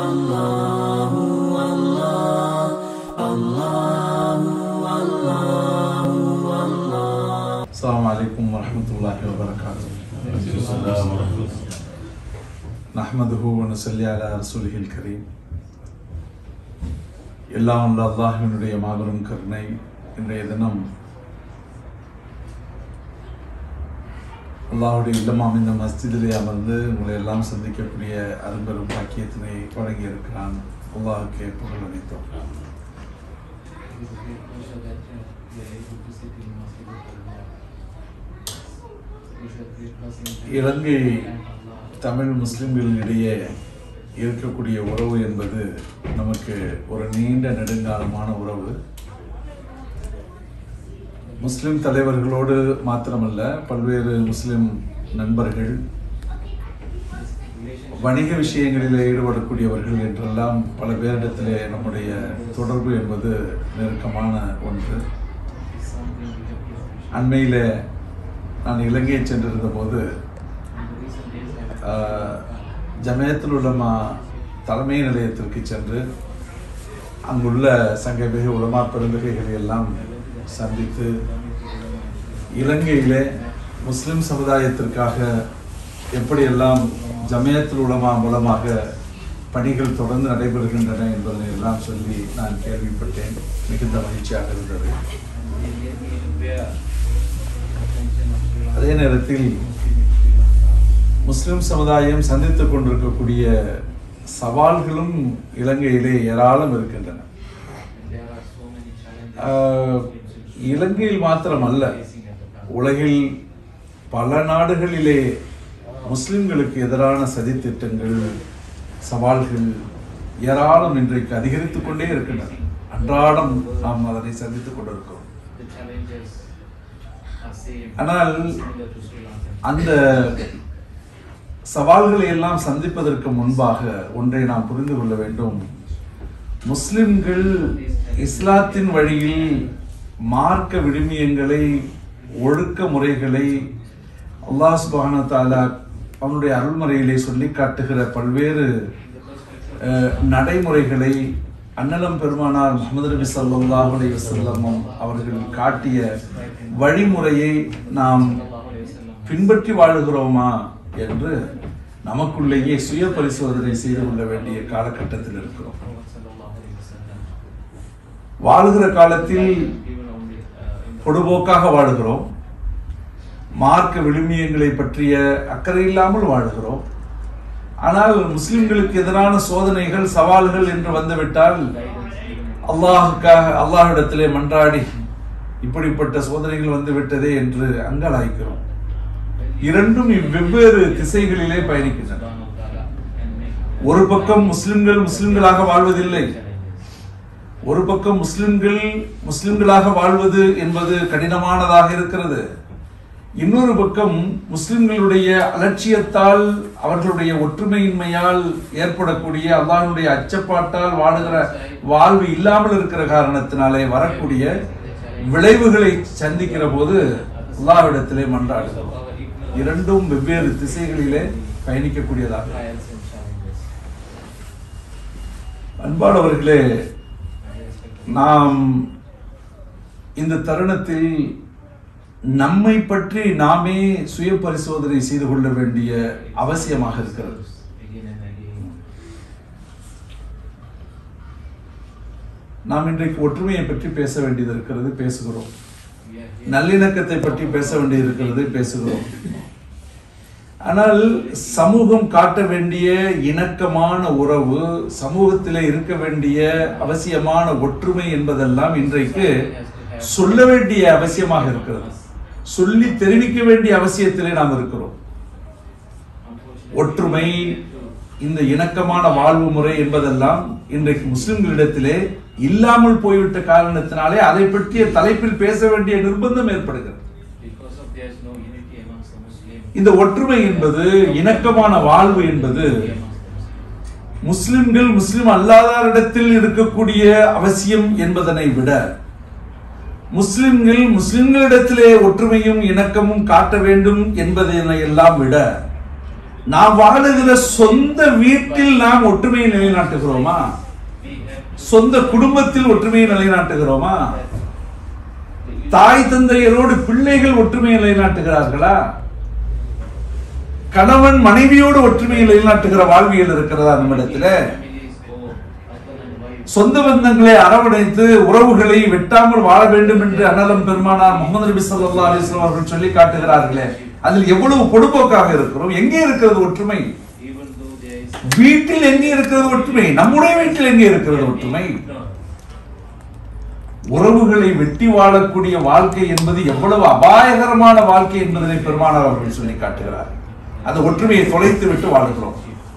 الله الله الله الله الله السلام عليكم ورحمة الله وبركاته نحمده ونصلي على رسوله الكريم எல்லாம் உள்ள அல்லாஹினுடைய மாபெரும் கருணை இன்றைய தினம் அல்லாஹுடைய இல்லமாம் இந்த மஸ்ஜிதிலே அமர்ந்து உங்களை எல்லாம் சந்திக்கக்கூடிய அரும்பெரும் பாக்கியத்தினை வழங்கி இருக்கிறான் அல்லாஹுக்கே புகழ் அளித்தோம் இலங்கை தமிழ் முஸ்லிம்களிடையே இருக்கக்கூடிய உறவு என்பது நமக்கு ஒரு நீண்ட நெடுங்காலமான உறவு முஸ்லிம் தலைவர்களோடு மாத்திரமல்ல பல்வேறு முஸ்லிம் நண்பர்கள் வணிக விஷயங்களில் ஈடுபடக்கூடியவர்கள் என்றெல்லாம் பல பேரிடத்திலே நம்முடைய தொடர்பு என்பது நெருக்கமான ஒன்று அண்மையில் நான் இலங்கையை சென்றிருந்த போது ஜமயத்தில் உலமா தலைமை நிலையத்திற்கு சென்று அங்குள்ள சங்கமிகு உலமா பெருந்தகைகளை எல்லாம் சந்தித்து இலங்கையிலே முஸ்லிம் சமுதாயத்திற்காக எப்படியெல்லாம் ஜமயத்தில் உலமா மூலமாக பணிகள் தொடர்ந்து நடைபெறுகின்றன என்பதனை எல்லாம் சொல்லி நான் கேள்விப்பட்டேன் மிகுந்த மகிழ்ச்சியாக இருந்தது அதே நேரத்தில் முஸ்லிம் சமுதாயம் சந்தித்துக் கொண்டிருக்கக்கூடிய சவால்களும் இலங்கையிலே ஏராளம் இருக்கின்றன ஆஹ், இலங்கையில் மாத்திரமல்ல உலகில் பல நாடுகளிலே முஸ்லிம்களுக்கு எதிரான சதித்திட்டங்கள் சவால்கள் ஏராளம் இன்றைக்கு அதிகரித்துக் கொண்டே இருக்கின்றன அன்றாடம் நாம் அதனை சந்தித்துக் கொண்டிருக்கிறோம் ஆனால் அந்த சவால்களை எல்லாம் சந்திப்பதற்கு முன்பாக ஒன்றை நாம் புரிந்து கொள்ள வேண்டும் முஸ்லிம்கள் இஸ்லாத்தின் வழியில் மார்க்க விழுமியங்களை ஒழுக்க முறைகளை அல்லாஹ் சுப்ஹானஹு வ தஆலா அவனுடைய அருள்முறையிலே சொல்லி காட்டுகிற பல்வேறு அஹ், நடைமுறைகளை அன்னலம் பெருமானார் முகமது நபி ஸல்லல்லாஹு அலைஹி வஸல்லம் அவர்கள் காட்டிய வழிமுறையை நாம் பின்பற்றி வாழுகிறோமா என்று நமக்குள்ளேயே சுய பரிசோதனை செய்து கொள்ள வேண்டிய காலகட்டத்தில் இருக்கிறோம் வாழுகிற காலத்தில் பொடுபோக்காக வாழுகிறோம் மார்க்க விழுமியங்களை பற்றிய அக்கறை இல்லாமல் வாழுகிறோம் ஆனால் முஸ்லிம்களுக்கு எதிரான சோதனைகள் சவால்கள் என்று வந்துவிட்டால் அல்லாஹுக்காக அல்லாஹ்விடத்திலே மன்றாடி இப்படிப்பட்ட சோதனைகள் வந்து விட்டதே என்று அங்கலாய்க்கிறோம் இரண்டும் வெவ்வேறு திசைகளிலே பயணிக்கின்றன ஒரு பக்கம் முஸ்லிம்கள் முஸ்லிம்களாக வாழ்வதில்லை ஒரு பக்கம் முஸ்லிம்கள் முஸ்லிம்களாக வாழ்வது என்பது கடினமானதாக இருக்கிறது இன்னொரு பக்கம் முஸ்லிம்களுடைய அலட்சியத்தால் அவர்களுடைய ஒற்றுமையின்மையால் ஏற்படக்கூடிய அல்லாஹ்வுடைய அச்சப்பாட்டால் வாழுகிற வாழ்வு இல்லாமல் இருக்கிற காரணத்தினாலே வரக்கூடிய விளைவுகளை சந்திக்கிற போது அல்லாஹ்விடத்திலே மன்றாடுகிறோம் இரண்டும் வெவ்வேறு திசைகளிலே பயணிக்கக்கூடியதாக அன்பானவர்களே நாம் இந்த தருணத்தில் நம்மை பற்றி நாமே சுய பரிசோதனை செய்து கொள்ள வேண்டிய அவசியமாக இருக்கிறது நாம் இன்றைக்கு ஒற்றுமையை பற்றி பேச வேண்டியது இருக்கிறது பேசுகிறோம் நல்லிணக்கத்தை பற்றி பேச வேண்டியிருக்கிறது பேசுகிறோம் ஆனால் சமூகம் காட்ட வேண்டிய இணக்கமான உறவு சமூகத்திலே இருக்க வேண்டிய அவசியமான ஒற்றுமை என்பதெல்லாம் இன்றைக்கு சொல்ல வேண்டிய அவசியமாக இருக்கிறது சொல்லி தெரிவிக்க வேண்டிய அவசியத்திலே நாம் இருக்கிறோம் ஒற்றுமை இந்த இணக்கமான வாழ்வு முறை என்பதெல்லாம் இன்றைக்கு முஸ்லிம்களிடத்திலே இல்லாமல் போய்விட்ட காரணத்தினாலே அதை பற்றிய தலைப்பில் பேச வேண்டிய நிர்பந்தம் ஏற்படுகிறது இந்த ஒற்றுமை என்பது இணக்கமான வாழ்வு என்பது முஸ்லிம்கள் முஸ்லிம் அல்லாதாரிடத்தில் இருக்கக்கூடிய அவசியம் என்பதனை விட முஸ்லிம்கள் முஸ்லிம்களிடத்திலே ஒற்றுமையும் இணக்கமும் காட்ட வேண்டும் என்பதனை எல்லாம் விட நாம் வாழுகிற சொந்த வீட்டில் நாம் ஒற்றுமையை நிலைநாட்டுகிறோமா we have சொந்த குடும்பத்தில் ஒற்றுமையை நிலைநாட்டுகிறோமா தாய் தந்தையரோடு பிள்ளைகள் ஒற்றுமையை நிலைநாட்டுகிறார்களா கணவன் மனைவியோடு ஒற்றுமையை நிலைநாட்டுகிற வாழ்வியல் இருக்கிறதா நம்மிடத்துல families go husband and wife சொந்த பந்தங்களை அரவணைத்து உறவுகளை வெட்டாமல் வாழ வேண்டும் என்று அண்ணலம் பெருமானார் முகமது நபி ஸல்லல்லாஹு அலைஹி வஸல்லம் அவர்கள் சொல்லி காட்டுகிறார்களே அதில் எவ்வளவு பொடுப்போக்காக இருக்கிறோம் எங்கே இருக்கிறது ஒற்றுமை even though there is வீட்டில் எங்கே இருக்கிறது ஒற்றுமை நம்முடைய வீட்டில் எங்கே இருக்கிறது ஒற்றுமை no உறவுகளை வெட்டி வாழக்கூடிய வாழ்க்கை என்பது எவ்வளவு அபாயகரமான வாழ்க்கை என்பதனை பெருமானார் அவர்கள் சொல்லி காட்டுகிறார் அந்த ஒற்றுமையை தொலைத்து விட்டு வாழுகிறோம்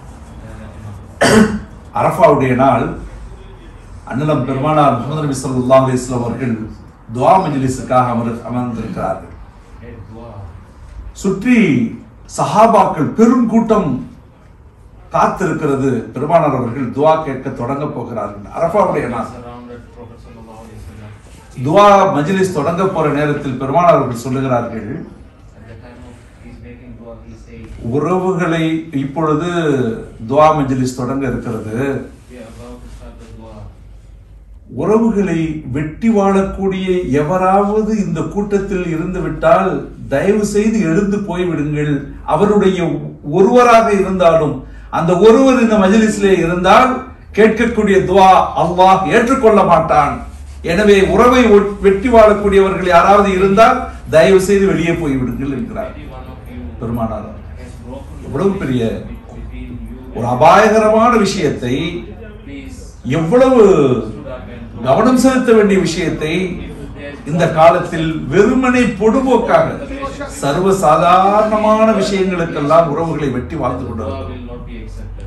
அரஃபாவுடைய நாள் அண்ணலம் பெருமானார் முகமது நபி ஸல்லல்லாஹு அலைஹி வஸல்லம் அவர்கள் துஆ மஜ்லிஸுக்காக அமர் அமர்ந்திருக்கிறார்கள் head dua சுற்றி சஹாபாக்கள் பெரும் கூட்டம் காத்திருக்கிறது பெருமானார் அவர்கள் துஆ கேட்க தொடங்க போகிறார்கள் அரஃபாவுடைய நாள் surrounded Prophet sallallahu alaihi wasallam துவா மஜ்லிஸ் தொடங்க போற நேரத்தில் பெருமானார் அவர்கள் சொல்லுகிறார்கள் at the time of he's making dua he say உறவுகளை இப்பொழுது துவா மஜ்லிஸ் தொடங்க இருக்கிறது we are about to start the dua உறவுகளை வெட்டி வாழக்கூடிய எவராவது இந்த கூட்டத்தில் இருந்து விட்டால் தயவு செய்து எழுந்து போய்விடுங்கள் அவருடைய ஒருவராக இருந்தாலும் அந்த ஒருவர் இந்த மஜ்லிஸிலே இருந்தால் கேட்கக்கூடிய துவா அல்லாஹ் ஏற்றுக்கொள்ள மாட்டான் எனவே உறவை ஒட்- வெட்டி வாழக்கூடியவர்கள் யாராவது இருந்தால் தயவு செய்து வெளியே போய்விடுங்கள் என்கிறார் maybe one of you பெருமானார் has broken the எவ்வளவு பெரிய between you ஒரு அபாயகரமான விஷயத்தை please எவ்வளவு stood up and dua. கவனம் செலுத்த வேண்டிய விஷயத்தை இந்த காலத்தில் வெறுமனை பொடுபோக்காக சர்வ சாதாரணமான விஷயங்களுக்கெல்லாம் உறவுகளை வெட்டி வாழ்ந்து dua கொண்டிருக்கிறோம் will not be accepted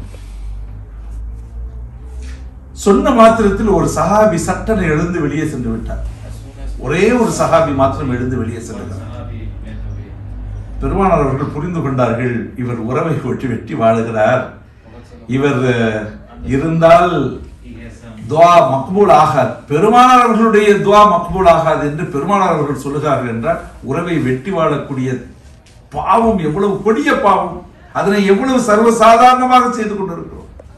சொன்ன மாத்திரத்தில் ஒரு சஹாபி சட்டனை எழுந்து வெளியே சென்று விட்டார் as soon as ஒரே ஒரு சஹாபி மாத்திரம் எழுந்து வெளியே செல்லுகிறார் Sahabi went away பெருமானார் அவர்கள் புரிந்து கொண்டார்கள் இவர் உறவை வெட்டி வெட்டி வாழுகிறார் இவர் அஹ், இருந்தால் he has some துவா மக்பூல் ஆகாது பெருமானார் அவர்களுடைய துவா மக்பூல் ஆகாது என்று பெருமானார் அவர்கள் சொல்லுகிறார்கள் என்றால் உறவை வெட்டி வாழக்கூடிய பாவம் எவ்வளவு கொடிய பாவம் அதனை எவ்வளவு சர்வசாதாரணமாக செய்து கொண்டிருக்கிறோம்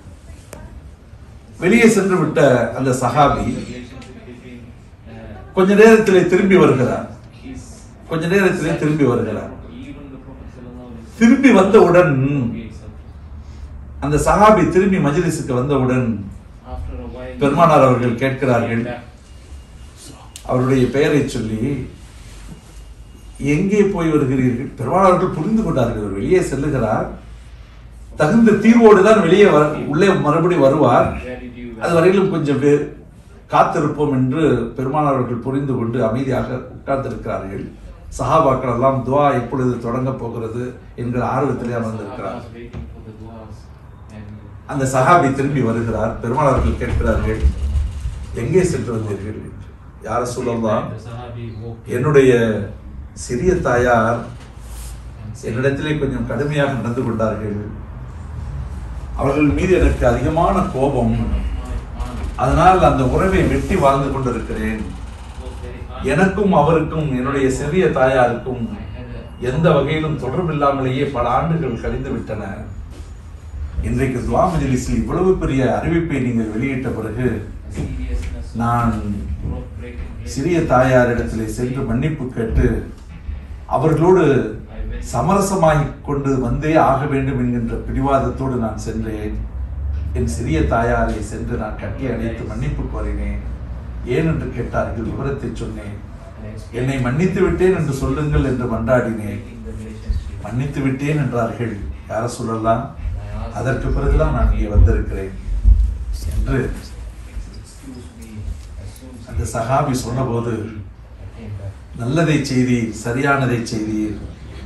வெளியே சென்று விட்ட அந்த சஹாபி relationship between uh, கொஞ்ச நேரத்திலே திரும்பி வருகிறார் his கொஞ்ச நேரத்திலே திரும்பி வருகிறார் even the Prophet sallallahu alaihi wasallam திரும்பி வந்தவுடன் be accepted அந்த சஹாபி திரும்பி மஜ்லிஸுக்கு வந்தவுடன் after a while பெருமானார் அவர்கள் கேட்கிறார்கள் he came back. அவருடைய பெயரை சொல்லி எங்கே போய் வருகிறீர்கள் பெருமானார்கள் புரிந்து கொண்டார்கள் இவர் வெளியே செல்லுகிறார் தகுந்த தீர்வோடு தான் வெளியே வர உள்ளே மறுபடி வருவார் Where did you அது வரையிலும் கொஞ்சம் பேர் காத்திருப்போம் என்று பெருமானார் அவர்கள் புரிந்து கொண்டு அமைதியாக உட்கார்ந்திருக்கிறார்கள் சஹாபாக்கள் எல்லாம் துவா எப்பொழுது தொடங்க போகிறது என்கிற ஆர்வத்திலே அமர்ந்திருக்கிறார் Sahabas waiting for the duas and அந்த சஹாபி திரும்பி வருகிறார் பெருமானார்கள் கேட்கிறார்கள் எங்கே சென்று வந்தீர்கள் என்று. யார சொல்லலாம் the Sahabi woke என்னுடைய சிறிய தாயார் என்னிடத்திலே கொஞ்சம் கடுமையாக நடந்து கொண்டார்கள் அவர்கள் மீது எனக்கு அதிகமான கோபம் my aunt அதனால் அந்த உறவை வெட்டி வாழ்ந்து கொண்டிருக்கிறேன் was very hard. எனக்கும் அவருக்கும் என்னுடைய சிறிய தாயாருக்கும் I had a எந்த வகையிலும் தொடர்பில்லாமலேயே பல ஆண்டுகள் கழிந்து விட்டன இன்றைக்கு துவா மஜ்லிஸில் இவ்வளவு பெரிய அறிவிப்பை நீங்கள் வெளியிட்ட பிறகு seriousness நான் broke breaking here. சிறிய தாயாரிடத்திலே சென்று மன்னிப்பு கேட்டு அவர்களோடு சமரசமாகிக் கொண்டு வந்தே ஆக வேண்டும் என்கின்ற பிடிவாதத்தோடு நான் சென்றேன் என் சிறிய தாயாரை சென்று நான் கட்டி அணைத்து மன்னிப்பு கோரினேன் ஏன் என்று கேட்டார்கள் விவரத்தை சொன்னேன் And explained என்னை மன்னித்து விட்டேன் என்று சொல்லுங்கள் என்று மன்றாடினேன் breaking the relationship. மன்னித்து விட்டேன் என்றார்கள் யார சொல்லலாம் I asked அதற்கு பிறகுதான் நான் இங்கே வந்திருக்கிறேன் என்று excuse me as soon as அந்த சஹாபி சொன்னபோது I came back. நல்லதை செய்தீர் சரியானதை செய்தீர்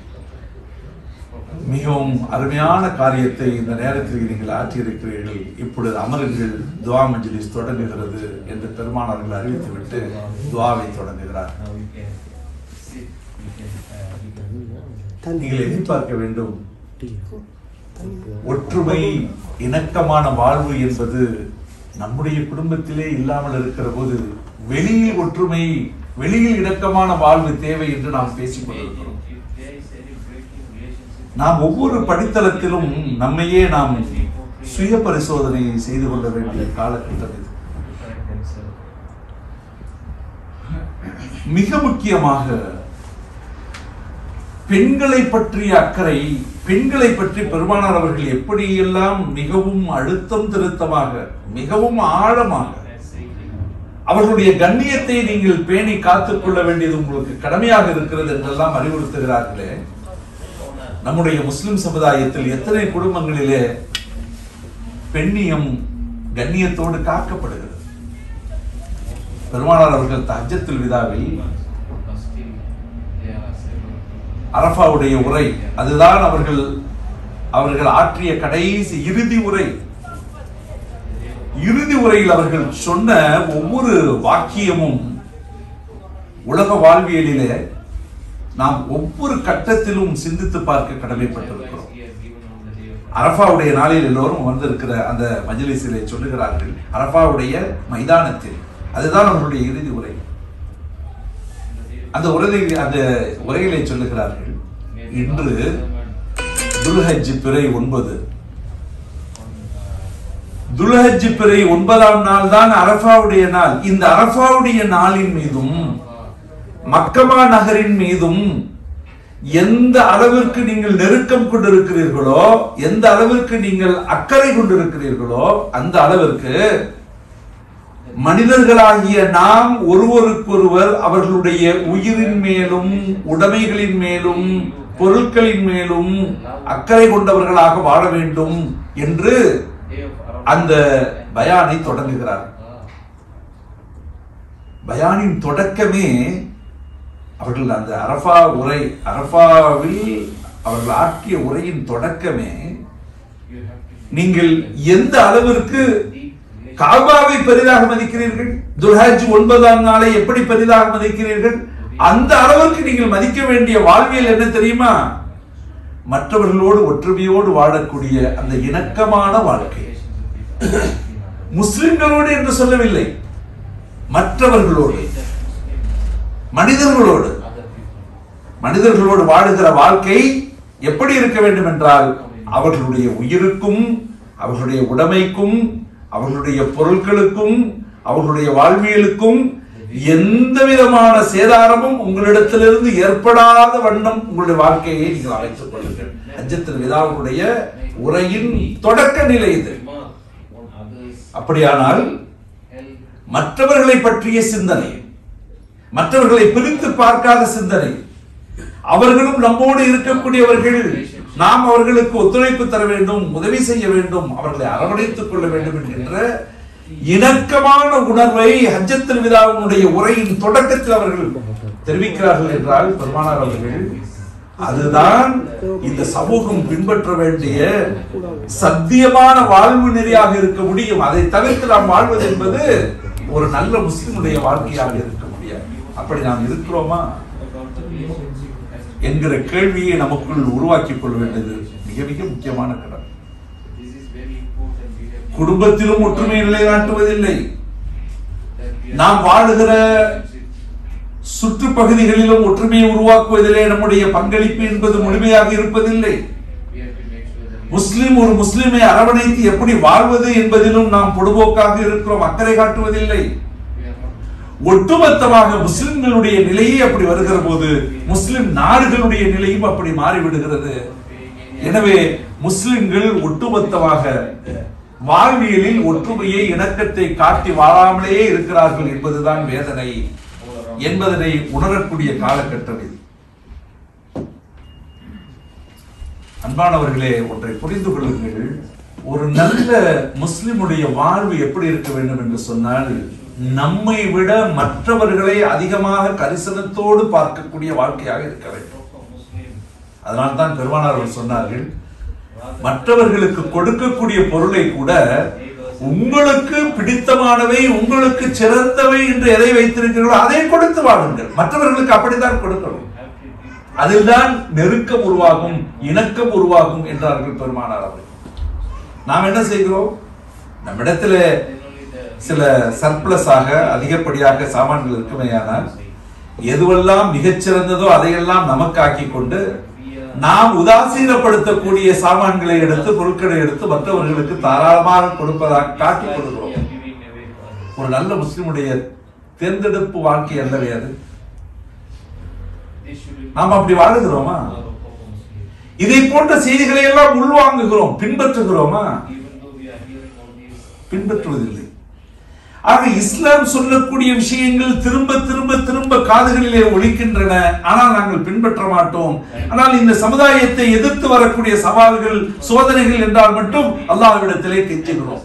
மிகவும் அருமையான காரியத்தை இந்த நேரத்தில் நீங்கள் ஆற்றியிருக்கிறீர்கள் இப்பொழுது அமருங்கள் துவா மஜ்லிஸ் தொடங்குகிறது என்று பெருமானார்கள் அறிவித்துவிட்டு துவாவை தொடங்குகிறார் Now you can sit, you can, uh, you can நீங்கள் எதிர்பார்க்க வேண்டும் ஒற்றுமை இணக்கமான வாழ்வு என்பது நம்முடைய குடும்பத்திலே இல்லாமல் இருக்கிற போது வெளியில் ஒற்றுமை வெளியில் இணக்கமான வாழ்வு தேவை என்று நாம் பேசிக் கொண்டிருக்கிறோம் If there is any breaking relationship, நாம் ஒவ்வொரு படித்தளத்திலும் நம்மையே நாம் சுய பரிசோதனை செய்து கொள்ள வேண்டிய காலகட்டம் இது correct themselves. மிக முக்கியமாக பெண்களை பற்றிய அக்கறை பெண்களை பற்றி பெருமானார் அவர்கள் எப்படியெல்லாம் மிகவும் அழுத்தம் திருத்தமாக மிகவும் ஆழமாக That's it. அவர்களுடைய கண்ணியத்தை நீங்கள் பேணி காத்துக் கொள்ள வேண்டியது உங்களுக்கு கடமையாக இருக்கிறது என்றெல்லாம் அறிவுறுத்துகிறார்களே நம்முடைய முஸ்லிம் சமுதாயத்தில் எத்தனை குடும்பங்களிலே பெண்ணியம் கண்ணியத்தோடு காக்கப்படுகிறது பெருமானார் அவர்கள் தஹஜத்துல் விதாவில் But still, there are several people. அரஃபாவுடைய உரை அதுதான் அவர்கள் அவர்கள் ஆற்றிய கடைசி இறுதி உரை இறுதி உரையில் அவர்கள் சொன்ன ஒவ்வொரு வாக்கியமும் உலக வாழ்வியலிலே நாம் ஒவ்வொரு கட்டத்திலும் சிந்தித்து பார்க்க கடமைப்பட்டிருக்கிறோம் He has given on the day of அரஃபாவுடைய நாளில் எல்லோரும் வந்திருக்கிற அந்த மஜ்லிஸிலே சொல்லுகிறார்கள் அரஃபாவுடைய மைதானத்தில் அதுதான் அவர்களுடைய இறுதி உரை அந்த உரையில் அந்த உரையிலே சொல்லுகிறார்கள் இன்று துல்ஹஜ் பிறை ஒன்பது துல்ஹஜ் பிறை ஒன்பதாம் நாள் தான் அரஃபாவுடைய நாள் இந்த அரஃபாவுடைய நாளின் மீதும் மக்கமா நகரின் மீதும் எந்த அளவிற்கு நீங்கள் நெருக்கம் கொண்டிருக்கிறீர்களோ எந்த அளவிற்கு நீங்கள் அக்கறை கொண்டிருக்கிறீர்களோ அந்த அளவிற்கு மனிதர்களாகிய நாம் ஒருவருக்கொருவர் அவர்களுடைய உயிரின் மேலும் உடைமைகளின் மேலும் பொருட்களின் மேலும் அக்கறை கொண்டவர்களாக வாழ வேண்டும் என்று day of Arafah. அந்த பயானை தொடங்குகிறார் Ah, பயானின் தொடக்கமே அவர்கள் அந்த அரஃபா உரை அரஃபாவில் அவர்கள் ஆற்றிய உரையின் தொடக்கமே you have to நீங்கள் எந்த அளவிற்கு deep relation. காபாவை பெரிதாக மதிக்கிறீர்கள் துல்ஹஜ் ஒன்பதாம் நாளை எப்படி பெரிதாக மதிக்கிறீர்கள் அந்த அளவிற்கு நீங்கள் மதிக்க வேண்டிய வாழ்வியல் என்ன தெரியுமா மற்றவர்களோடு ஒற்றுமையோடு வாழக்கூடிய அந்த இணக்கமான வாழ்க்கை Relations with people. முஸ்லிம்களோடு என்று சொல்லவில்லை மற்றவர்களோடு Say that Muslim, மனிதர்களோடு other people. மனிதர்களோடு வாழுகிற வாழ்க்கை எப்படி இருக்க வேண்டும் என்றால் அவர்களுடைய உயிருக்கும் அவர்களுடைய உடைமைக்கும் அவர்களுடைய பொருட்களுக்கும் அவர்களுடைய வாழ்வியலுக்கும் எந்த விதமான சேதாரமும் உங்களிடத்திலிருந்து ஏற்படாத வண்ணம் உங்களுடைய வாழ்க்கையை நீங்கள் அமைத்துக் கொள்ளுங்கள் அஜத்தின் விதாவுடைய உரையின் தொடக்க நிலை இது Remark on others. அப்படியானால் Help. மற்றவர்களை பற்றிய சிந்தனை மற்றவர்களை பிரித்து பார்க்காத சிந்தனை அவர்களும் நம்மோடு இருக்கக்கூடியவர்கள் நாம் அவர்களுக்கு ஒத்துழைப்பு தர வேண்டும் உதவி செய்ய வேண்டும் அவர்களை அரவணைத்துக் கொள்ள வேண்டும் என்கின்ற இணக்கமான உணர்வை ஹஜ்ஜத்தில் விதாவினுடைய உரையின் தொடக்கத்தில் அவர்கள் தெரிவிக்கிறார்கள் என்றால் பெருமானார் அவர்கள் அதுதான் இந்த சமூகம் பின்பற்ற வேண்டிய சத்தியமான வாழ்வு நெறியாக இருக்க முடியும் அதை தவிர்த்து நாம் வாழ்வது என்பது ஒரு நல்ல முஸ்லிமுடைய வாழ்க்கையாக இருக்க முடியாது அப்படி நாம் இருக்கிறோமா About the relationship has to என்கிற கேள்வியை நமக்குள் உருவாக்கிக் கொள்ள வேண்டியது மிக மிக முக்கியமான கடமை This is very important. We have குடும்பத்திலும் ஒற்றுமையை நிலைநாட்டுவதில்லை that we are- நாம் வாழுகிற சுற்றுப்பகுதிகளிலும் ஒற்றுமையை உருவாக்குவதிலே நம்முடைய பங்களிப்பு என்பது முழுமையாக இருப்பதில்லை We have to make sure that we முஸ்லிம் ஒரு முஸ்லிமை அரவணைத்து எப்படி வாழ்வது என்பதிலும் நாம் பொதுபோக்காக இருக்கிறோம் அக்கறை காட்டுவதில்லை we are not ஒட்டுமொத்தமாக முஸ்லிம்களுடைய நிலையே அப்படி வருகிற போது முஸ்லிம் நாடுகளுடைய நிலையும் அப்படி மாறிவிடுகிறது எனவே முஸ்லிம்கள் ஒட்டுமொத்தமாக வாழ்வியலில் ஒற்றுமையை இணக்கத்தை காட்டி வாழாமலேயே இருக்கிறார்கள் என்பதுதான் வேதனை all around. என்பதனை உணரக்கூடிய காலகட்டம் இது அன்பானவர்களே ஒன்றை புரிந்து கொள்ளுங்கள் ஒரு நல்ல முஸ்லிமுடைய வாழ்வு எப்படி இருக்க வேண்டும் என்று சொன்னால் நம்மை விட மற்றவர்களை அதிகமாக கரிசனத்தோடு பார்க்கக்கூடிய வாழ்க்கையாக இருக்க வேண்டும் Muslim. அதனால் தான் பெருமானார் அவர்கள் சொன்னார்கள் மற்றவர்களுக்கு கொடுக்கக்கூடிய பொருளை கூட உங்களுக்கு பிடித்தமானவை உங்களுக்கு சிறந்தவை என்று எதை வைத்திருக்கிறீர்களோ அதை கொடுத்து வாழுங்கள் மற்றவர்களுக்கு அப்படித்தான் கொடுக்கணும் Have to be அதில்தான் நெருக்கம் உருவாகும் இணக்கம் உருவாகும் என்றார்கள் பெருமானார் அவர்கள் நாம் என்ன செய்கிறோம் நம்மிடத்துல then only the சில சர்ப்ளஸாக அதிகப்படியாக சாமான்கள் இருக்குமேயானால் எதுவெல்லாம் மிகச்சிறந்ததோ அதையெல்லாம் நமக்காக்கி கொண்டு we are நாம் உதாசீனப்படுத்தக்கூடிய சாமான்களை எடுத்து பொருட்களை எடுத்து மற்றவர்களுக்கு தாராளமாக கொடுப்பதாக காட்டிக் கொடுக்கிறோம் ஒரு நல்ல முஸ்லிமுடைய தேர்ந்தெடுப்பு வாழ்க்கை அல்லவே அது நாம் அப்படி வாழுகிறோமா இதை போன்ற செய்திகளை எல்லாம் உள்வாங்குகிறோம் பின்பற்றுகிறோமா பின்பற்றுவதில்லை ஆக இஸ்லாம் சொல்லக்கூடிய விஷயங்கள் திரும்ப திரும்ப திரும்ப காதுகளிலே ஒலிக்கின்றன ஆனால் நாங்கள் பின்பற்ற மாட்டோம் ஆனால் இந்த சமுதாயத்தை எதிர்த்து வரக்கூடிய சவால்கள் சோதனைகள் என்றால் மட்டும் அல்லாஹ்விடத்திலே கெஞ்சுகிறோம்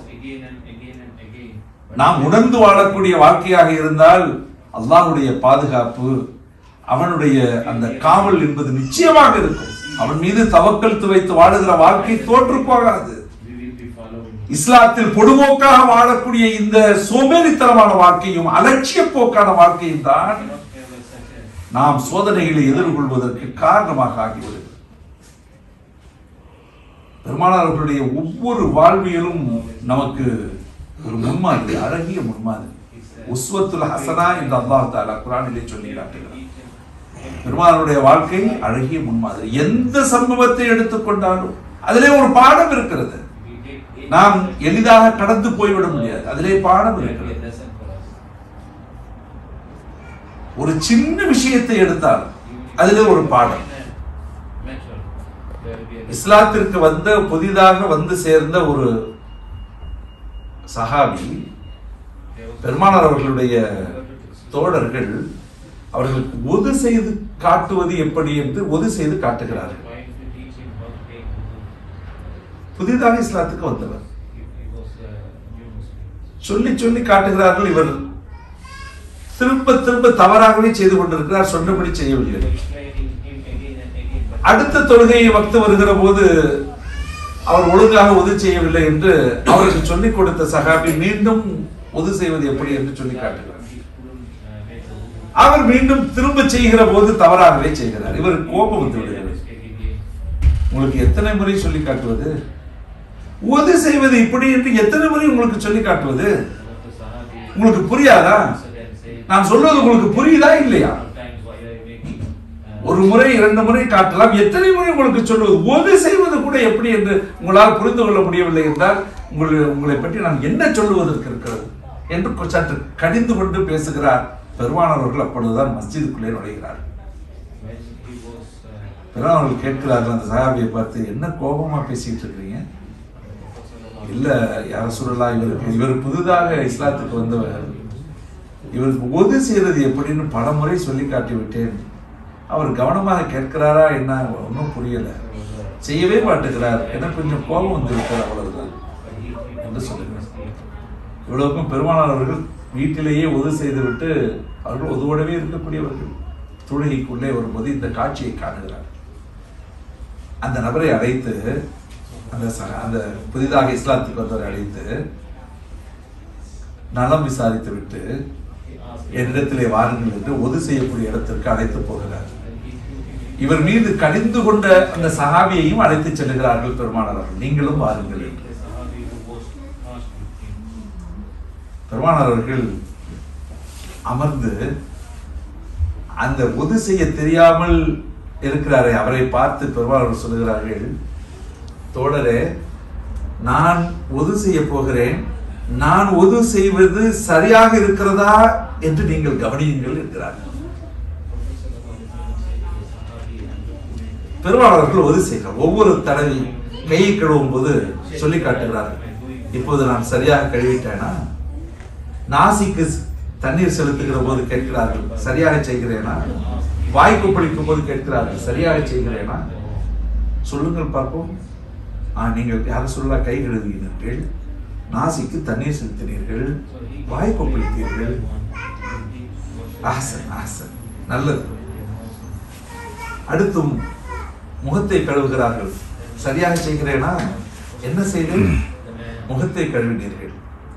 நாம் உணர்ந்து வாழக்கூடிய வாழ்க்கையாக இருந்தால் அல்லாஹ்வுடைய பாதுகாப்பு அவனுடைய அந்த காவல் என்பது நிச்சயமாக இருக்கும் அவன் மீது தவக்கல் வைத்து வாழுகிற வாழ்க்கை தோற்று போகாது இஸ்லாத்தில் பொதுமோக்காக வாழக்கூடிய இந்த சோம்பேறித்தனமான வாழ்க்கையும் அலட்சிய போக்கான வாழ்க்கையும் தான் நாம் சோதனைகளை எதிர்கொள்வதற்கு காரணமாக ஆகிவிடுகிறது பெருமானார் அவர்களுடைய ஒவ்வொரு வாழ்வியலும் நமக்கு ஒரு முன்மாதிரி அழகிய முன்மாதிரி உஸ்வத்துல் ஹசனா என்று அல்லாஹ் தாலா குரானிலே சொல்லி காட்டுகிறார் பெருமானாருடைய வாழ்க்கை அழகிய முன்மாதிரி எந்த சம்பவத்தை எடுத்துக்கொண்டாலும் அதிலே ஒரு பாடம் இருக்கிறது நாம் எளிதாக கடந்து போய்விட முடியாது அதிலே பாடம் இருக்கிறது ஒரு சின்ன விஷயத்தை எடுத்தால் அதிலே ஒரு பாடம் இஸ்லாத்திற்கு வந்த புதிதாக வந்து சேர்ந்த ஒரு சஹாபி பெருமானார் அவர்களுடைய தோழர்கள் அவர்களுக்கு ஒது செய்து காட்டுவது எப்படி என்று ஒது செய்து காட்டுகிறார்கள் புதிதாக இஸ்லாத்துக்கு வந்தவர் சொல்லி சொல்லி காட்டுகிறார்கள் இவர் திரும்ப திரும்ப தவறாகவே செய்து கொண்டிருக்கிறார் சொன்னபடி செய்யவில்லை அடுத்த தொழுகையை வக்து வருகிற போது அவர் ஒழுங்காக உது செய்யவில்லை என்று அவருக்கு சொல்லிக் கொடுத்த சகாபி மீண்டும் உது செய்வது எப்படி என்று சொல்லி காட்டுகிறார் அவர் மீண்டும் திரும்ப செய்கிற போது தவறாகவே செய்கிறார் இவர் கோபம் வந்து விடுகிறது உங்களுக்கு எத்தனை முறை சொல்லி காட்டுவது உது செய்வது இப்படி என்று எத்தனை முறை உங்களுக்கு சொல்லி காட்டுவது உங்களுக்கு புரியாதா நான் சொல்றது உங்களுக்கு புரியுதா இல்லையா ஒரு முறை இரண்டு முறை காட்டலாம் எத்தனை முறை உங்களுக்கு சொல்வது ஒது செய்வது கூட எப்படி என்று உங்களால் புரிந்து கொள்ள முடியவில்லை என்றால் உங்களை உங்களை பற்றி நான் என்ன சொல்லுவதற்கு இருக்கிறது என்று சற்று கடிந்து கொண்டு பேசுகிறார் பெருமானார் அவர்கள் அப்பொழுதுதான் மஸ்ஜிதுக்குள்ளே நுழைகிறார் பெருமானவர்கள் கேட்கிறார்கள் அந்த சகாபியை பார்த்து என்ன கோபமா பேசிட்டு இருக்கிறீங்க இல்ல யார சொல்லலாம் இவருக்கு இவர் புதிதாக இஸ்லாத்துக்கு வந்தவர் இவருக்கு ஒது செய்யறது எப்படின்னு பல முறை சொல்லி காட்டி விட்டேன் அவர் கவனமாக கேட்கிறாரா என்ன ஒன்றும் புரியல செய்யவே மாட்டேங்கிறார் எனக்கு கொஞ்சம் கோபம் வந்து விட்டார் அவ்வளவுதான் என்று சொல்லுகிறார் இவ்வளவுக்கும் பெருமானார் அவர்கள் வீட்டிலேயே உதவி செய்துவிட்டு அவர்கள் உதவோடவே இருக்கக்கூடியவர்கள் தொழுகைக்குள்ளே வரும்போது இந்த காட்சியை காணுகிறார் அந்த நபரை அழைத்து அந்த சக- அந்த புதிதாக இஸ்லாத்துக்கு வந்தவரை அழைத்து நலம் விசாரித்து விட்டு என்னிடத்திலே வாருங்கள் என்று ஒது செய்யக்கூடிய இடத்திற்கு அழைத்து போகிறார் இவர் மீது கடிந்து கொண்ட அந்த சஹாபியையும் அழைத்து செல்லுகிறார்கள் பெருமானார் அவர்கள். நீங்களும் வாருங்கள் என்று பெருமானார் அவர்கள் அமர்ந்து அந்த ஒது செய்ய தெரியாமல் இருக்கிறாரே அவரை பார்த்து பெருமானார் அவர்கள் சொல்லுகிறார்கள் தோழரே நான் ஒது செய்ய போகிறேன் நான் ஒது செய்வது சரியாக இருக்கிறதா என்று நீங்கள் கவனியுங்கள் என்கிறார்கள் பெருமாளர்கள் ஒது செய்கிறார் ஒவ்வொரு தடவையும் கையை கழுவும் போது சொல்லி காட்டுகிறார்கள் இப்போது நான் சரியாக கழுவிட்டேனா நாசிக்கு தண்ணீர் செலுத்துகிற போது கேட்கிறார்கள் சரியாக செய்கிறேனா வாய் கொப்பளிக்கும் போது கேட்கிறார்கள் சரியாக செய்கிறேனா சொல்லுங்கள் பார்ப்போம் ஆ நீங்கள் யாரும் சொல்ல கை கழுவினீர்கள் நாசிக்கு தண்ணீர் செலுத்தினீர்கள் வாய் கொப்பளித்தீர்கள் ஆசன் ஆசன் நல்லது அடுத்தும் முகத்தை கழுவுகிறார்கள் சரியாக செய்கிறேனா என்ன செய்தேன் முகத்தை கழுவினீர்கள்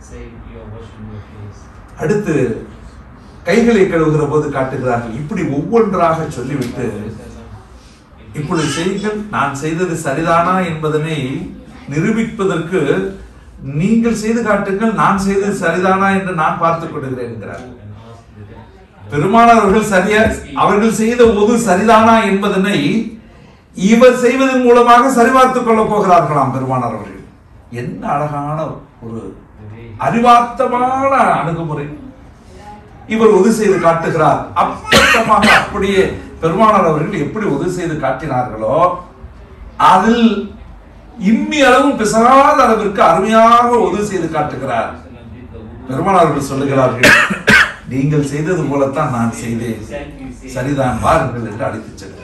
அடுத்து கைகளை கழுவுகிற போது காட்டுகிறார்கள் இப்படி ஒவ்வொன்றாக சொல்லிவிட்டு இப்பொழுது செய்யுங்கள் நான் செய்தது சரிதானா என்பதனை நிரூபிப்பதற்கு நீங்கள் செய்து காட்டுங்கள் நான் செய்தது சரிதானா என்று நான் பார்த்துக் கொள்கிறேன் என்கிறார் பெருமானார் அவர்கள் சரியா அவர்கள் செய்த ஒது சரிதானா என்பதனை இவர் செய்வதன் மூலமாக சரிபார்த்துக் கொள்ளப் போகிறார்களாம் பெருமானார் அவர்கள் என்ன அழகான ஒரு அறிவார்த்தமான அணுகுமுறை இவர் உதவி செய்து காட்டுகிறார் அப்பட்டமாக அப்படியே பெருமானார் அவர்கள் எப்படி உதவி செய்து காட்டினார்களோ அதில் இம்மி அளவும் பிசகாத அளவிற்கு அருமையாக உதவி செய்து காட்டுகிறார் பெருமானார் அவர்கள் சொல்லுகிறார்கள் நீங்கள் செய்தது போலத்தான் நான் செய்தேன் சரிதான் வாருங்கள் என்று அழைத்துச் செல்கிறார்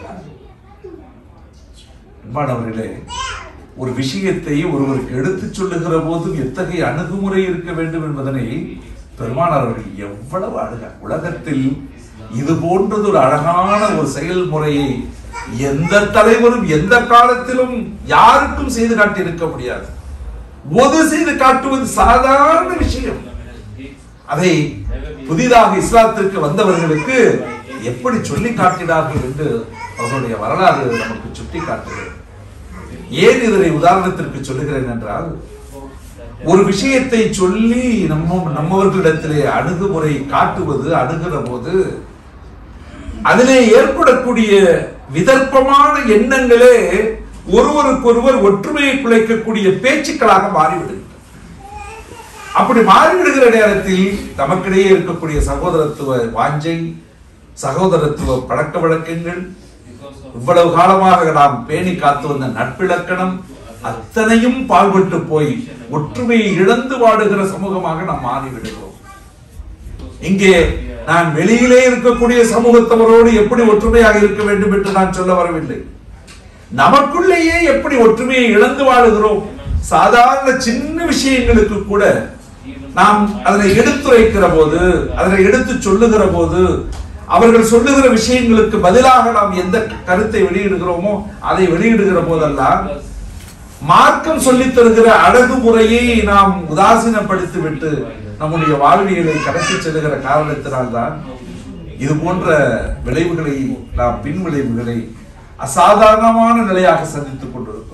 அன்பானவர்களே ஒரு விஷயத்தை ஒருவருக்கு எடுத்துச் சொல்லுகிற போது எத்தகைய அணுகுமுறை இருக்க வேண்டும் என்பதனை பெருமானார் அவர்கள் எவ்வளவு அழகா உலகத்தில் இது போன்றது ஒரு அழகான ஒரு செயல்முறையை எந்த தலைவரும் எந்த காலத்திலும் யாருக்கும் செய்து காட்டி இருக்க முடியாது ஒது செய்து காட்டுவது சாதாரண விஷயம் அதை புதிதாக இஸ்லாத்திற்கு வந்தவர்களுக்கு எப்படி சொல்லி காட்டினார்கள் என்று அவர்களுடைய வரலாறு நமக்கு சுட்டி காட்டுகிறது ஏன் இதனை உதாரணத்திற்கு சொல்லுகிறேன் என்றால் ஒரு விஷயத்தை சொல்லி நம்ம நம்மவர்களிடத்திலே அணுகுமுறை காட்டுவது அணுகிற போது அதிலே ஏற்படக்கூடிய விதர்ப்பமான எண்ணங்களே ஒருவருக்கொருவர் ஒற்றுமையை குலைக்கக்கூடிய பேச்சுக்களாக மாறிவிடுகின்றன அப்படி மாறிவிடுகிற நேரத்தில் நமக்கிடையே இருக்கக்கூடிய சகோதரத்துவ வாஞ்சை சகோதரத்துவ பழக்க வழக்கங்கள் இவ்வளவு காலமாக நாம் பேணி காத்து வந்த நட்பிலக்கணம் அத்தனையும் பால்பட்டு போய் ஒற்றுமையை இழந்து வாடுகிற சமூகமாக நாம் மாறிவிடுகிறோம் இங்கே நான் வெளியிலே இருக்கக்கூடிய சமூகத்தவரோடு எப்படி ஒற்றுமையாக இருக்க வேண்டும் என்று நான் சொல்ல வரவில்லை நமக்குள்ளேயே எப்படி ஒற்றுமையை இழந்து வாழுகிறோம் சாதாரண சின்ன விஷயங்களுக்கு கூட நாம் அதனை எடுத்துரைக்கிற போது அதனை எடுத்து சொல்லுகிற போது அவர்கள் சொல்லுகிற விஷயங்களுக்கு பதிலாக நாம் எந்த கருத்தை வெளியிடுகிறோமோ அதை வெளியிடுகிற போதெல்லாம் மார்க்கம் சொல்லித் தருகிற அழகுமுறையை நாம் உதாசீனப்படுத்தி விட்டு நம்முடைய வாழ்வியலை கடத்தி செல்லுகிற காரணத்தினால்தான் இது போன்ற விளைவுகளை நாம் பின் விளைவுகளை அசாதாரணமான நிலையாக சந்தித்துக் கொண்டிருக்கிறோம்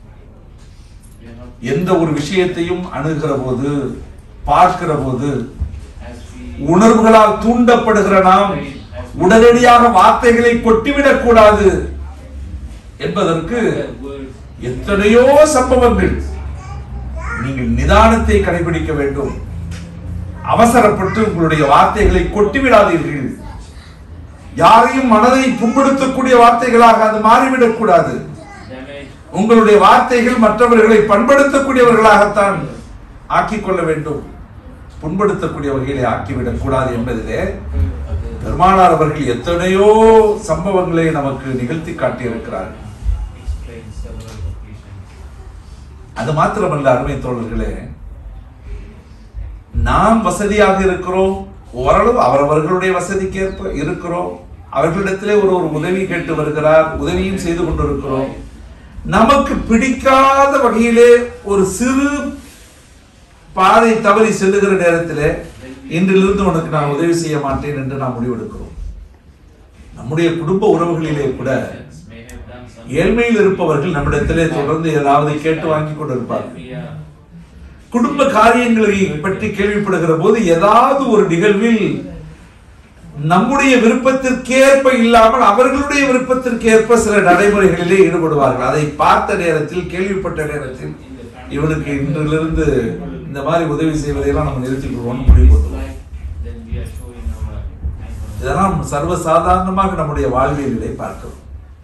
எந்த ஒரு விஷயத்தையும் அணுகிற போது பார்க்கிற போது உணர்வுகளால் தூண்டப்படுகிற நாம் உடனடியாக வார்த்தைகளை கொட்டிவிடக் கூடாது என்பதற்கு எத்தனையோ சம்பவங்கள் நீங்கள் நிதானத்தை கடைபிடிக்க வேண்டும் அவசரப்பட்டு உங்களுடைய வார்த்தைகளை கொட்டிவிடாதீர்கள் யாரையும் மனதை புண்படுத்தக்கூடிய வார்த்தைகளாக அது மாறிவிடக் கூடாது உங்களுடைய வார்த்தைகள் மற்றவர்களை பண்படுத்தக்கூடியவர்களாகத்தான் ஆக்கிக் கொள்ள வேண்டும் புண்படுத்தக்கூடிய வகையிலே ஆக்கிவிடக் கூடாது என்பதிலே பெருமானார் அவர்கள் எத்தனையோ சம்பவங்களை நமக்கு நிகழ்த்தி காட்டியிருக்கிறார்கள் அது மாத்திரமல்ல அருமை தோழர்களே நாம் வசதியாக இருக்கிறோம் ஓரளவு அவரவர்களுடைய வசதிக்கு ஏற்ப இருக்கிறோம் அவர்களிடத்திலே ஒரு ஒரு உதவி கேட்டு வருகிறார் உதவியும் செய்து கொண்டிருக்கிறோம் நமக்கு பிடிக்காத வகையிலே ஒரு சிறு பாதை தவறி செல்லுகிற நேரத்திலே இன்றிலிருந்து உனக்கு நான் உதவி செய்ய மாட்டேன் என்று நாம் முடிவெடுக்கிறோம் நம்முடைய குடும்ப உறவுகளிலே கூட ஏழ்மையில் இருப்பவர்கள் நம்மிடத்திலே தொடர்ந்து ஏதாவது கேட்டு வாங்கி கொண்டிருப்பார்கள் குடும்ப காரியங்களை பற்றி கேள்விப்படுகிற போது ஏதாவது ஒரு நிகழ்வில் நம்முடைய விருப்பத்திற்கேற்ப இல்லாமல் அவர்களுடைய விருப்பத்திற்கேற்ப சில நடைமுறைகளிலே ஈடுபடுவார்கள் அதை பார்த்த நேரத்தில் கேள்விப்பட்ட நேரத்தில் இவனுக்கு இன்றிலிருந்து இந்த மாதிரி உதவி செய்வதையெல்லாம் நம்ம நிறுத்திக் கொள்வோம்னு முடிவு பண்ணுவோம் இதெல்லாம் சர்வசாதாரணமாக நம்முடைய வாழ்வியலிலே பார்க்கிறோம்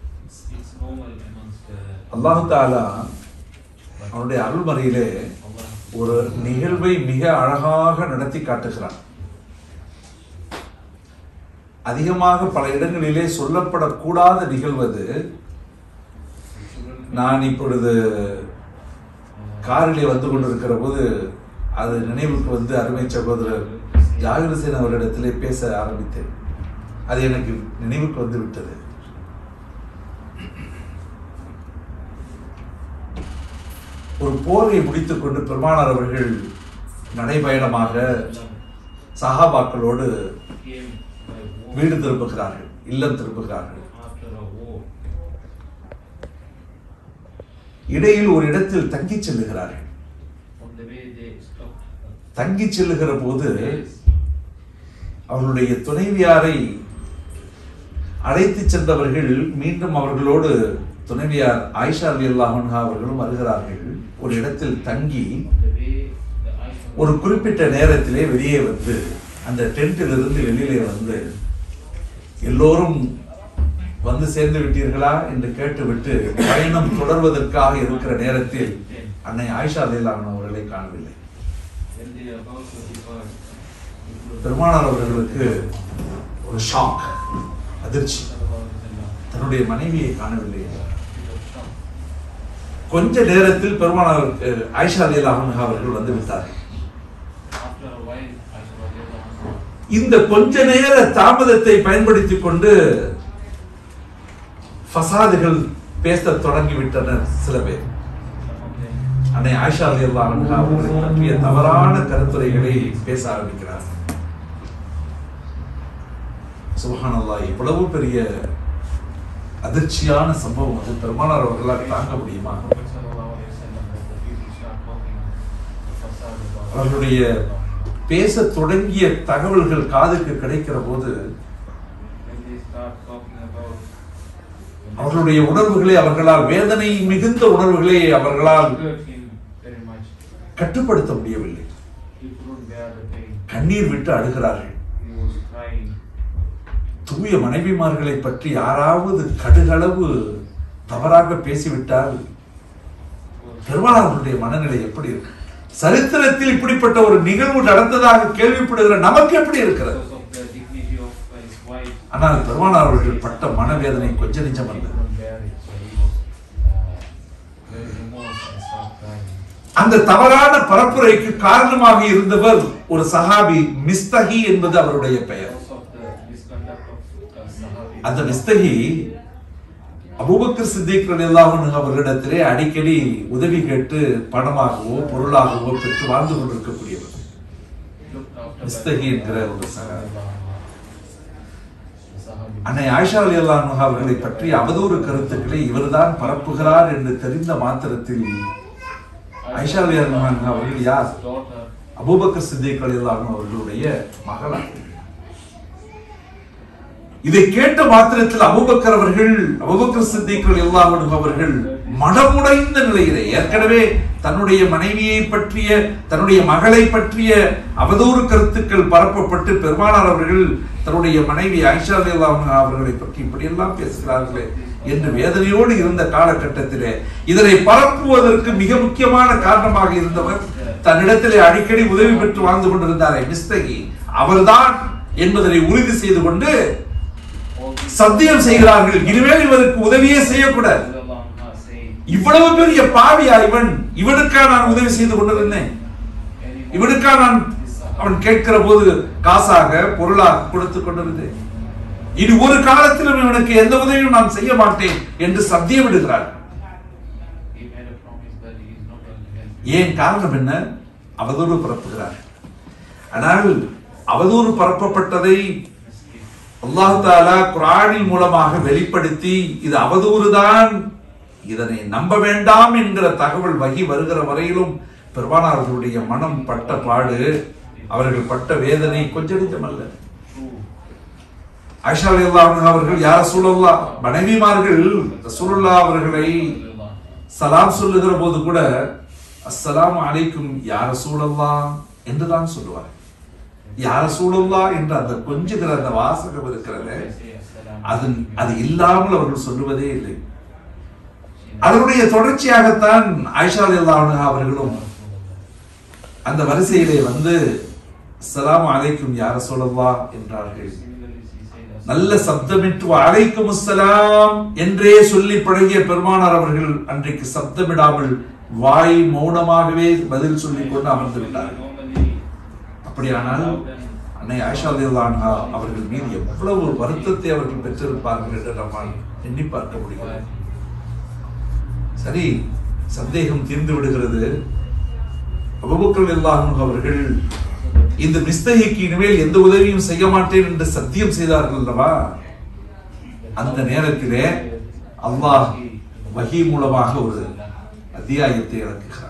அல்லாஹு தாலா அவனுடைய அருள்மறையிலே ஒரு நிகழ்வை மிக அழகாக நடத்தி காட்டுகிறான் அதிகமாக பல இடங்களிலே சொல்லப்படக்கூடாத நிகழ்வது நான் இப்பொழுது காரிலே வந்து கொண்டிருக்கிற போது அது நினைவுக்கு வந்து அருமை சகோதரர் ஜாகிரசேன் அவரிடத்திலே பேச ஆரம்பித்தேன் அது எனக்கு நினைவுக்கு வந்து விட்டது ஒரு போரை முடித்துக் கொண்டு பெருமானார் அவர்கள் நடைபயணமாக சஹாபாக்களோடு வீடு திரும்புகிறார்கள் இல்லம் திரும்புகிறார்கள் இடையில் ஒரு இடத்தில் தங்கி செல்லுகிறார்கள் தங்கி செல்லுகிற போது அவர்களுடைய துணைவியாரை அழைத்து சென்றவர்கள் மீண்டும் அவர்களோடு துணைவியார் ஆயிஷா அலி அல்லாஹா அவர்களும் வருகிறார்கள் ஒரு இடத்தில் தங்கி On the way, the Aisha ஒரு குறிப்பிட்ட நேரத்திலே வெளியே வந்து அந்த டென்ட்டிலிருந்து வெளியிலே வந்து எல்லோரும் வந்து சேர்ந்து விட்டீர்களா என்று கேட்டுவிட்டு பயணம் தொடர்வதற்காக இருக்கிற நேரத்தில் அன்னை ஆயிஷா அலிலான் அவர்களை காணவில்லை when they are about to depart, it was பெருமானார் அவர்களுக்கு ஒரு ஷாக் அதிர்ச்சி Sallallahu Alaihi Wasallam. தன்னுடைய மனைவியை காணவில்லை He was shocked. கொஞ்ச நேரத்தில் பெருமானார் அஹ், ஆயிஷா அலிலான் அவர்கள் வந்து விட்டார்கள் After a while, Aisha radiallahu anha, இந்த கொஞ்ச நேர தாமதத்தை பயன்படுத்திக் கொண்டு ஃபசாதுகள் பேசத் தொடங்கிவிட்டனர் சில பேர் some of them அன்னை ஆயிஷா ரலியல்லாஹு அன்ஹா அவர்களை பற்றிய தவறான கருத்துரைகளை பேச ஆரம்பிக்கிறார் சுபஹானல்லாஹ் இவ்வளவு பெரிய அதிர்ச்சியான சம்பவம் அது பெருமானார் அவர்களால் தாங்க முடியுமா Prophet Sallallahu Alaihi Wasallam that the people start talking the facade about அவர்களுடைய பேச தொடங்கிய தகவல்கள் காதுக்கு கிடைக்கிற போது when they start talking about when they அவர்களுடைய உணர்வுகளை அவர்களால் வேதனை மிகுந்த உணர்வுகளை அவர்களால் hurt him very much. கட்டுப்படுத்த முடியவில்லை He couldn't bear the pain. கண்ணீர் விட்டு அழுகிறார்கள் He was crying. தூய மனைவிமார்களை பற்றி யாராவது கடுகளவு தவறாக பேசிவிட்டால் பெருமானாருடைய மனநிலை எப்படி இருக்கு சரித்திரத்தில் இப்படிப்பட்ட ஒரு நிகழ்வு நடந்ததாக கேள்விப்படுகிற நமக்கு எப்படி இருக்கிறது Because of the dignity of his wife, ஆனால் பெருமானார் அவர்கள் பட்ட மனவேதனை கொஞ்ச நிஜம் he அல்ல couldn't bear it. So he was uh, very remorse and started crying. அந்த தவறான பரப்புரைக்கு காரணமாக இருந்தவர் ஒரு சஹாபி மிஸ்தகி என்பது அவருடைய பெயர் Because of the misconduct of uh, Sahabi. அந்த மிஸ்தகி அபூபக்கர் சித்திக் ரலியல்லாஹு அன்ஹு அவர்களிடத்திலே அடிக்கடி உதவி கேட்டு பணமாகவோ பொருளாகவோ பெற்று வாழ்ந்து கொண்டிருக்கக்கூடியவர் looked after மிஸ்தகி by- என்கிற ஒரு சஹாபி. The Sahabi. அன்னை ஆயிஷா ரலியல்லாஹு அன்ஹா அவர்களை பற்றி அவதூறு கருத்துக்களை இவர்தான் பரப்புகிறார் என்று தெரிந்த மாத்திரத்தில் ஆயிஷா ரலியல்லாஹு அன்ஹா அவர்கள் யார் His daughter அபூபக்கர் சித்திக் ரலியல்லாஹு அன்ஹு அவர்களுடைய மகளார் இதை கேட்ட மாத்திரத்தில் அபூபக்கர் அவர்கள் அபூபக்கர் சித்திக் ரலியல்லாஹு அன்ஹு அவர்கள் மனமுடைந்த நிலையிலே ஏற்கனவே தன்னுடைய மனைவியை பற்றிய தன்னுடைய மகளை பற்றிய அவதூறு கருத்துக்கள் பரப்பப்பட்டு பெருமானார் அவர்கள் தன்னுடைய மனைவி ஆயிஷா ரலியல்லாஹு அன்ஹா அவர்களை பற்றி இப்படியெல்லாம் பேசுகிறார்களே என்று வேதனையோடு இருந்த காலகட்டத்திலே இதனை பரப்புவதற்கு மிக முக்கியமான காரணமாக இருந்தவர் தன்னிடத்திலே அடிக்கடி உதவி பெற்று வாழ்ந்து கொண்டிருந்தாரே மிஸ்தகி அவர்தான் என்பதனை உறுதி செய்து கொண்டு all these சத்தியம் செய்கிறார்கள் இனிமேல் இவருக்கு உதவியே செய்யக்கூடாது radiallahu anha saying, இவ்வளவு பெரிய பாவியா இவன் இவனுக்கா நான் உதவி செய்து கொண்டிருந்தேன் anymore இவனுக்கா நான் this Sahabi. அவன் கேட்கிற போது காசாக பொருளாக கொடுத்து கொண்டிருந்தேன் இனி ஒரு காலத்திலும் இவனுக்கு எந்த உதவியும் நான் செய்ய மாட்டேன் என்று சத்தியம் விடுகிறார் He made a promise that he is not going to help. ஏன் காரணம் என்ன அவதூறு பரப்புகிறார் ஆனால் அவதூறு பரப்பப்பட்டதை Miskin. அல்லாஹ் தாலா குரானின் மூலமாக வெளிப்படுத்தி இது அவதூறுதான் இதனை நம்ப வேண்டாம் என்கிற தகவல் வகி வருகிற வரையிலும் பெருமானார் அவர்களுடைய மனம் பட்ட பாடு அவர்கள் பட்ட வேதனை கொஞ்சம் நிஜமல்ல True. ஆயிஷா ரலியல்லாஹு அன்ஹா அவர்கள் யார் சூழல்லா மனைவிமார்கள் ரசூலுல்லாஹ் அவர்களை Radiallahu anha. சலாம் சொல்லுகிற போது கூட அஸ்ஸலாமு அலைக்கும் யார சூழல்லா என்றுதான் சொல்லுவார் யார சூழல்லா என்ற அந்த கொஞ்சுகிற அந்த வாசகம் இருக்கிறது They say, "Assalamu அது alaikum." அது இல்லாமல் அவர்கள் சொல்லுவதே இல்லை She அதனுடைய தொடர்ச்சியாகத்தான் ஆயிஷா ரலியல்லாஹு அன்ஹா அவர்களும் அந்த வரிசையிலே வந்து அஸ்ஸலாமு அலைக்கும் யார சூழல்லா என்றார்கள் Similarly, she said, நல்ல சப்தமிட்டு அலைக்கும் அஸ்ஸலாம் என்றே சொல்லி பழகிய பெருமானார் அவர்கள் அன்றைக்கு சப்தமிடாமல் வாய் மௌனமாகவே பதில் சொல்லிக் கொண்டு அமர்ந்து விட்டார்கள் Normally, அப்படியானால் அன்னை ஆயிஷா ரலியல்லாஹு அன்ஹா அவர்கள் மீது எவ்வளவு வருத்தத்தை அவர்கள் பெற்றிருப்பார்கள் என்று நம்மால் எண்ணி பார்க்க முடிகிறது சரி சந்தேகம் தீர்ந்து விடுகிறது அபூபக்கர் அல்லாஹ் அவர்கள் இந்த மிஸ்தகிக்கு இனிமேல் எந்த உதவியும் செய்ய மாட்டேன் என்று சத்தியம் செய்தார்கள் அல்லவா அந்த நேரத்திலே அல்லாஹ் வஹி மூலமாக ஒரு அத்தியாயத்தை இறக்குகிறார்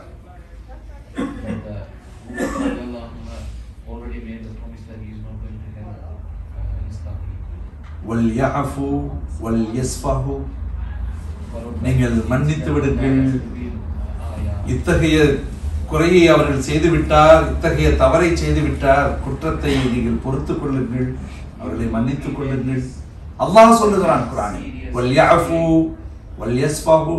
And, uh, radiallahu anha already made the promise that he is not going to help uh, his family. வல் யஃபு வல் யஸ்ஃபஹு நீங்கள் மன்னித்து விடுங்கள் இத்தகைய குறையை அவர்கள் செய்துவிட்டார் இத்தகைய தவறை செய்துவிட்டார் குற்றத்தை நீங்கள் பொறுத்துக் கொள்ளுங்கள் அவர்களை மன்னித்துக் கொள்ளுங்கள் அல்லாஹ் சொல்லுகிறான் குரானில் வல்யாஃபு வல்யஸ்பாஹு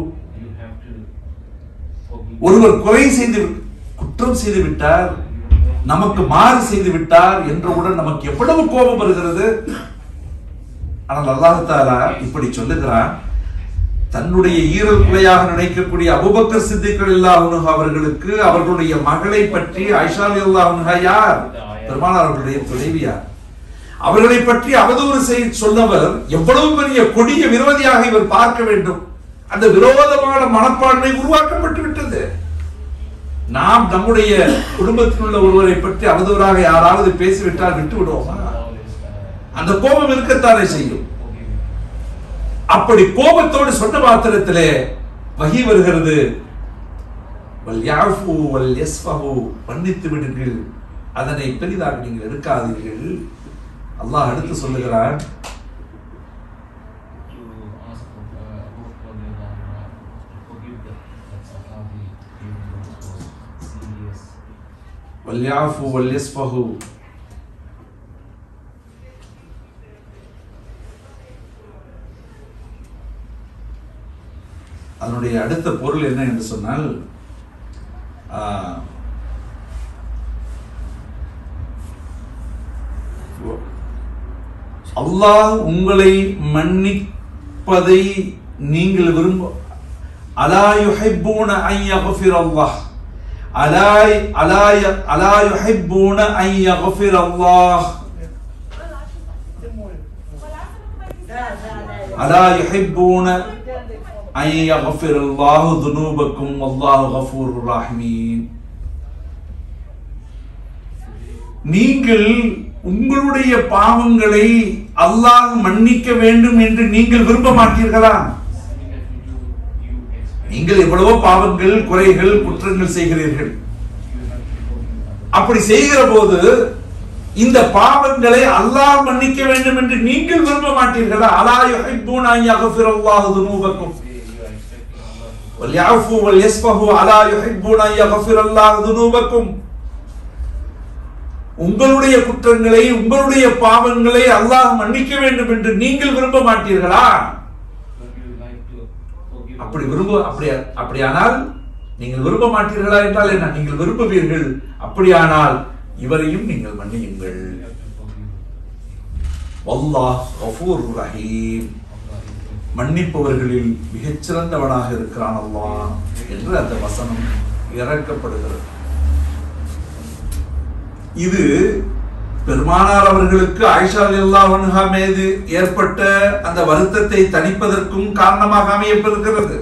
ஒருவர் குறை செய்து குற்றம் செய்து விட்டார் நமக்கு மாறு செய்து விட்டார் என்றவுடன் நமக்கு எவ்வளவு கோபம் வருகிறது ஆனால் அல்லாஹ் தாலா இப்படி சொல்லுகிறான் தன்னுடைய ஈரல் குலையாக நினைக்கக்கூடிய அபுபக்கர் சித்திகள் இல்லாஹ் அவர்களுக்கு அவர்களுடைய மகளை பற்றி ஐஷா அல்லாஹ் யார் பெருமானார் அவர்களுடைய துணைவியார் அவர்களை பற்றி அவதூறு செய்ய சொன்னவர் எவ்வளவு பெரிய கொடிய விரோதியாக இவர் பார்க்க வேண்டும் அந்த விரோதமான மனப்பான்மை உருவாக்கப்பட்டு விட்டது நாம் நம்முடைய குடும்பத்தில் உள்ள ஒருவரை பற்றி அவதூறாக யாராவது பேசிவிட்டால் விட்டு விடுவோமா அந்த கோபம் இருக்கத்தானே செய்யும் அப்படி கோபத்தோடு சொன்ன மாத்திரத்திலே வகி வருகிறது வல் யாஃபு வல் யஸ்ஃபஹு மன்னித்து விடுங்கள் அதனை பெரிதாக நீங்கள் எடுக்காதீர்கள் அல்லாஹ் அடுத்து சொல்லுகிறான் வல் யாஃபு வல் யஸ்ஃபஹு அதனுடைய அடுத்த பொருள் என்ன என்று சொன்னால் ஆஹ், அல்லாஹ் உங்களை மன்னிப்பதை நீங்கள் விரும்ப அலா யுஹிப்பூன அன் யக்ஃபிர் அல்லாஹ் அலா அலா ய- அலா யுஹிப்பூன அன் யக்ஃபிர் அல்லாஹ் அலா யுஹிப்பூன அன் யக்ஃபிர் அல்லாஹ் துனூபக்கும் வல்லாஹு கஃபூருர் ரஹீம் நீங்கள் உங்களுடைய பாவங்களை அல்லாஹ் மன்னிக்க வேண்டும் என்று நீங்கள் விரும்ப மாட்டீர்களா நீங்கள் எவ்வளவோ பாவங்கள் குறைகள் குற்றங்கள் செய்கிறீர்கள் அப்படி செய்கிற போது இந்த பாவங்களை அல்லாஹ் மன்னிக்க வேண்டும் என்று நீங்கள் விரும்ப மாட்டீர்களா அலா யுஹிப்பூன அன் யக்ஃபிரல்லாஹு துனூபக்கும் வல்யஃபு வல்யஸ்ஃபஹு அலா யுஹிப்பூன அன் யக்ஃபிரல்லாஹு துனூபக்கும் உங்களுடைய குற்றங்களை உங்களுடைய பாவங்களை அல்லாஹ் மன்னிக்க வேண்டும் என்று நீங்கள் விரும்ப மாட்டீர்களா அப்படி விரும்ப அப்படி அப்படியானால் நீங்கள் விரும்ப மாட்டீர்களா என்றால் என்ன நீங்கள் விரும்புவீர்கள் அப்படியானால் இவரையும் நீங்கள் மன்னியுங்கள் வல்லாஹ் கஃபூர் ரஹீம் மன்னிப்பவர்களில் மிகச்சிறந்தவனாக இருக்கிறான் அல்லாஹ் என்று அந்த வசனம் இறக்கப்படுகிறது இது பெருமானார் அவர்களுக்கு ஆயிஷா அல்லாஹ் மீது ஏற்பட்ட அந்த வருத்தத்தை தணிப்பதற்கும் காரணமாக அமையப்பெறுகிறது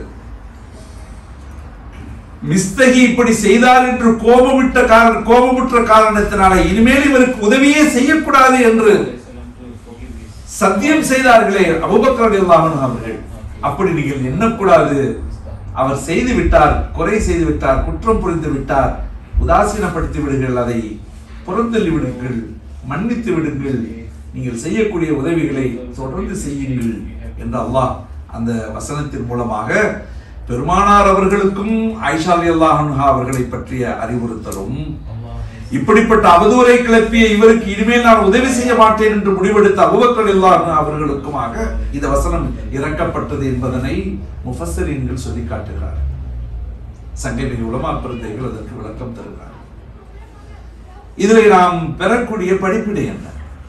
மிஸ்தகி இப்படி செய்தார் என்று கோபமிட்ட காரண கோபமுற்ற காரணத்தினால இனிமேல் இவருக்கு உதவியே செய்யக்கூடாது என்று சத்தியம் செய்தார்களே அபுபக்கர் அல்லாஹ் அவர்கள் அப்படி நீங்கள் எண்ணக்கூடாது அவர் செய்து விட்டார் குறை செய்து விட்டார் குற்றம் புரிந்து விட்டார் உதாசீனப்படுத்தி விடுங்கள் அதை புறந்தள்ளி விடுங்கள் மன்னித்து விடுங்கள் நீங்கள் செய்யக்கூடிய உதவிகளை தொடர்ந்து செய்யுங்கள் என்று அல்லாஹ் அந்த வசனத்தின் மூலமாக பெருமானார் அவர்களுக்கும் ஐஷா அல்லாஹ் அவர்களை பற்றிய அறிவுறுத்தலும் இப்படிப்பட்ட அவதூறை கிளப்பிய இவருக்கு இனிமேல் நான் உதவி செய்ய மாட்டேன் என்று முடிவெடுத்த அபுபக்கர் இல்லாஹ் அவர்களுக்குமாக இந்த வசனம் இறக்கப்பட்டது என்பதனை முஃபஸ்ஸரீன்கள் சொல்லி காட்டுகிறார் சங்கமிக உலமா பிறந்தைகள் அதற்கு விளக்கம் தருகிறார் இதில் நாம் பெறக்கூடிய படிப்பினை என்ன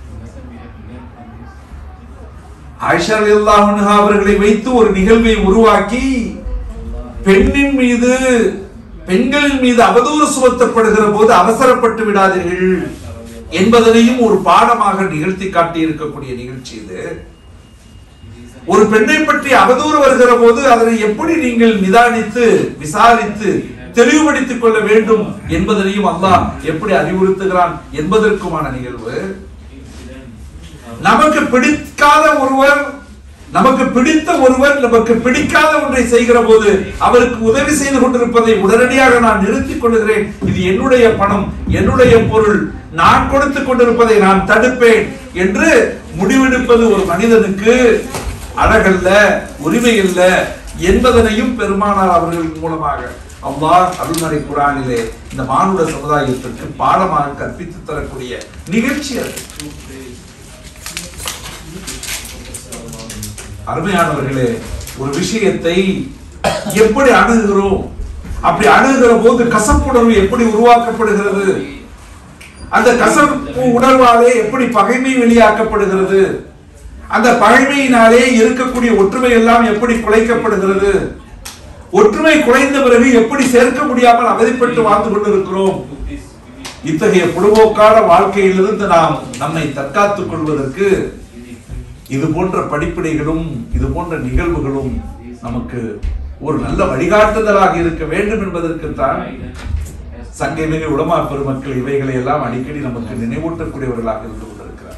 ஆயிஷா அல்லாஹ் அவர்களை வைத்து ஒரு நிகழ்வை உருவாக்கி பெண்ணின் மீது பெண்களின் மீது அவதூறு சுமத்தப்படுகிற போது அவசரப்பட்டு விடாதீர்கள் என்பதனையும் ஒரு பாடமாக நிகழ்த்தி காட்டி இருக்கக்கூடிய நிகழ்ச்சி இது ஒரு பெண்ணை பற்றி அவதூறு வருகிற போது அதனை எப்படி நீங்கள் நிதானித்து விசாரித்து தெளிவுபடுத்திக் கொள்ள வேண்டும் என்பதனையும் அல்லாஹ் எப்படி அறிவுறுத்துகிறான் என்பதற்குமான நிகழ்வு நமக்கு பிடிக்காத ஒருவர் நமக்கு பிடித்த ஒருவர் நமக்கு பிடிக்காத ஒன்றை செய்கிற போது அவருக்கு உதவி செய்து கொண்டிருப்பதை உடனடியாக நான் நிறுத்திக் கொள்கிறேன் இது என்னுடைய பணம் என்னுடைய பொருள் நான் கொடுத்துக் கொண்டிருப்பதை நான் தடுப்பேன் என்று முடிவெடுப்பது ஒரு மனிதனுக்கு அழகல்ல உரிமை இல்ல என்பதனையும் பெருமானார் அவர்களின் மூலமாக அல்லாஹ் அருள்மறை குரானிலே இந்த மானுட சமுதாயத்திற்கு பாடமாக கற்பித்து தரக்கூடிய நிகழ்ச்சி அது அருமையானவர்களே ஒரு விஷயத்தை எப்படி அணுகுகிறோம் அப்படி அணுகுகிற போது கசப்புணர்வு எப்படி உருவாக்கப்படுகிறது அந்த கசப்பு உணர்வாலே எப்படி பகைமை வெளியாக்கப்படுகிறது அந்த பகைமையினாலே இருக்கக்கூடிய ஒற்றுமை எல்லாம் எப்படி குலைக்கப்படுகிறது ஒற்றுமை குலைந்த பிறகு எப்படி சேர்க்க முடியாமல் அவதிப்பட்டு வாழ்ந்து கொண்டிருக்கிறோம் இத்தகைய பொடுபோக்கான வாழ்க்கையிலிருந்து நாம் நம்மை தற்காத்துக் கொள்வதற்கு இது போன்ற படிப்பினைகளும் இது போன்ற நிகழ்வுகளும் நமக்கு ஒரு நல்ல வழிகாட்டுதலாக இருக்க வேண்டும் என்பதற்குத்தான் சங்கமிகு உலமா பெருமக்கள் இவைகளை எல்லாம் அடிக்கடி நமக்கு நினைவூட்டக்கூடியவர்களாக இருந்து கொண்டிருக்கிறார்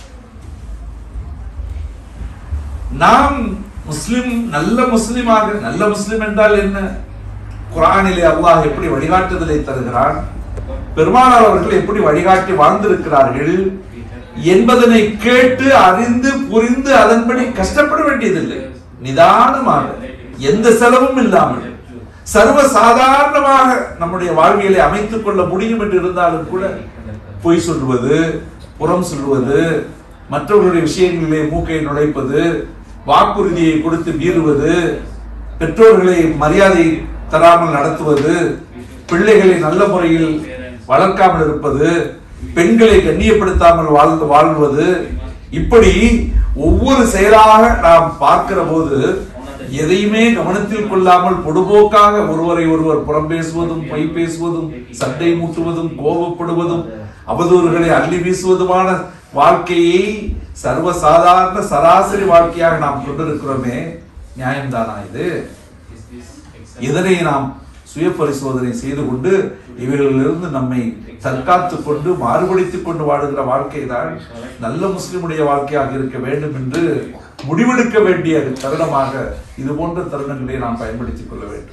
நாம் முஸ்லிம் நல்ல முஸ்லிமாக நல்ல முஸ்லிம் என்றால் என்ன குரானிலே அல்லாஹ் எப்படி வழிகாட்டுதலை தருகிறான் பெருமானார் அவர்கள் எப்படி வழிகாட்டி வாழ்ந்திருக்கிறார்கள் என்பதனை கேட்டு அறிந்து புரிந்து அதன்படி கஷ்டப்பட வேண்டியதில்லை நிதானமாக எந்த செலவும் இல்லாமல் சர்வ சாதாரணமாக நம்முடைய வாழ்வியலை அமைத்துக் கொள்ள முடியும் என்று இருந்தாலும் கூட பொய் சொல்வது புறம் சொல்வது மற்றவர்களுடைய விஷயங்களிலே மூக்கை நுழைப்பது வாக்குறுதியை கொடுத்து மீறுவது பெற்றோர்களை மரியாதை தராமல் நடத்துவது பிள்ளைகளை நல்ல முறையில் வளர்க்காமல் இருப்பது பெண்களை கண்ணியப்படுத்தாமல் வாழ்ந்து வாழ்வது இப்படி ஒவ்வொரு செயலாக நாம் பார்க்கிற போது எதையுமே கவனத்தில் கொள்ளாமல் பொடுபோக்காக ஒருவரை ஒருவர் புறம் பேசுவதும் பொய் பேசுவதும் சண்டை மூட்டுவதும் கோபப்படுவதும் அவதூறுகளை அள்ளி வீசுவதுமான வாழ்க்கையை சர்வசாதாரண சராசரி வாழ்க்கையாக நாம் கொண்டிருக்கிறோமே நியாயம்தானா இது இதனை நாம் சுய பரிசோதனை செய்து கொண்டு இவைகளிலிருந்து நம்மை தற்காத்துக் கொண்டு மாறுபடுத்திக் கொண்டு வாழுகிற வாழ்க்கை தான் நல்ல முஸ்லிமுடைய வாழ்க்கையாக இருக்க வேண்டும் என்று முடிவெடுக்க வேண்டிய தருணமாக இது போன்ற தருணங்களை நாம் பயன்படுத்திக் கொள்ள வேண்டும்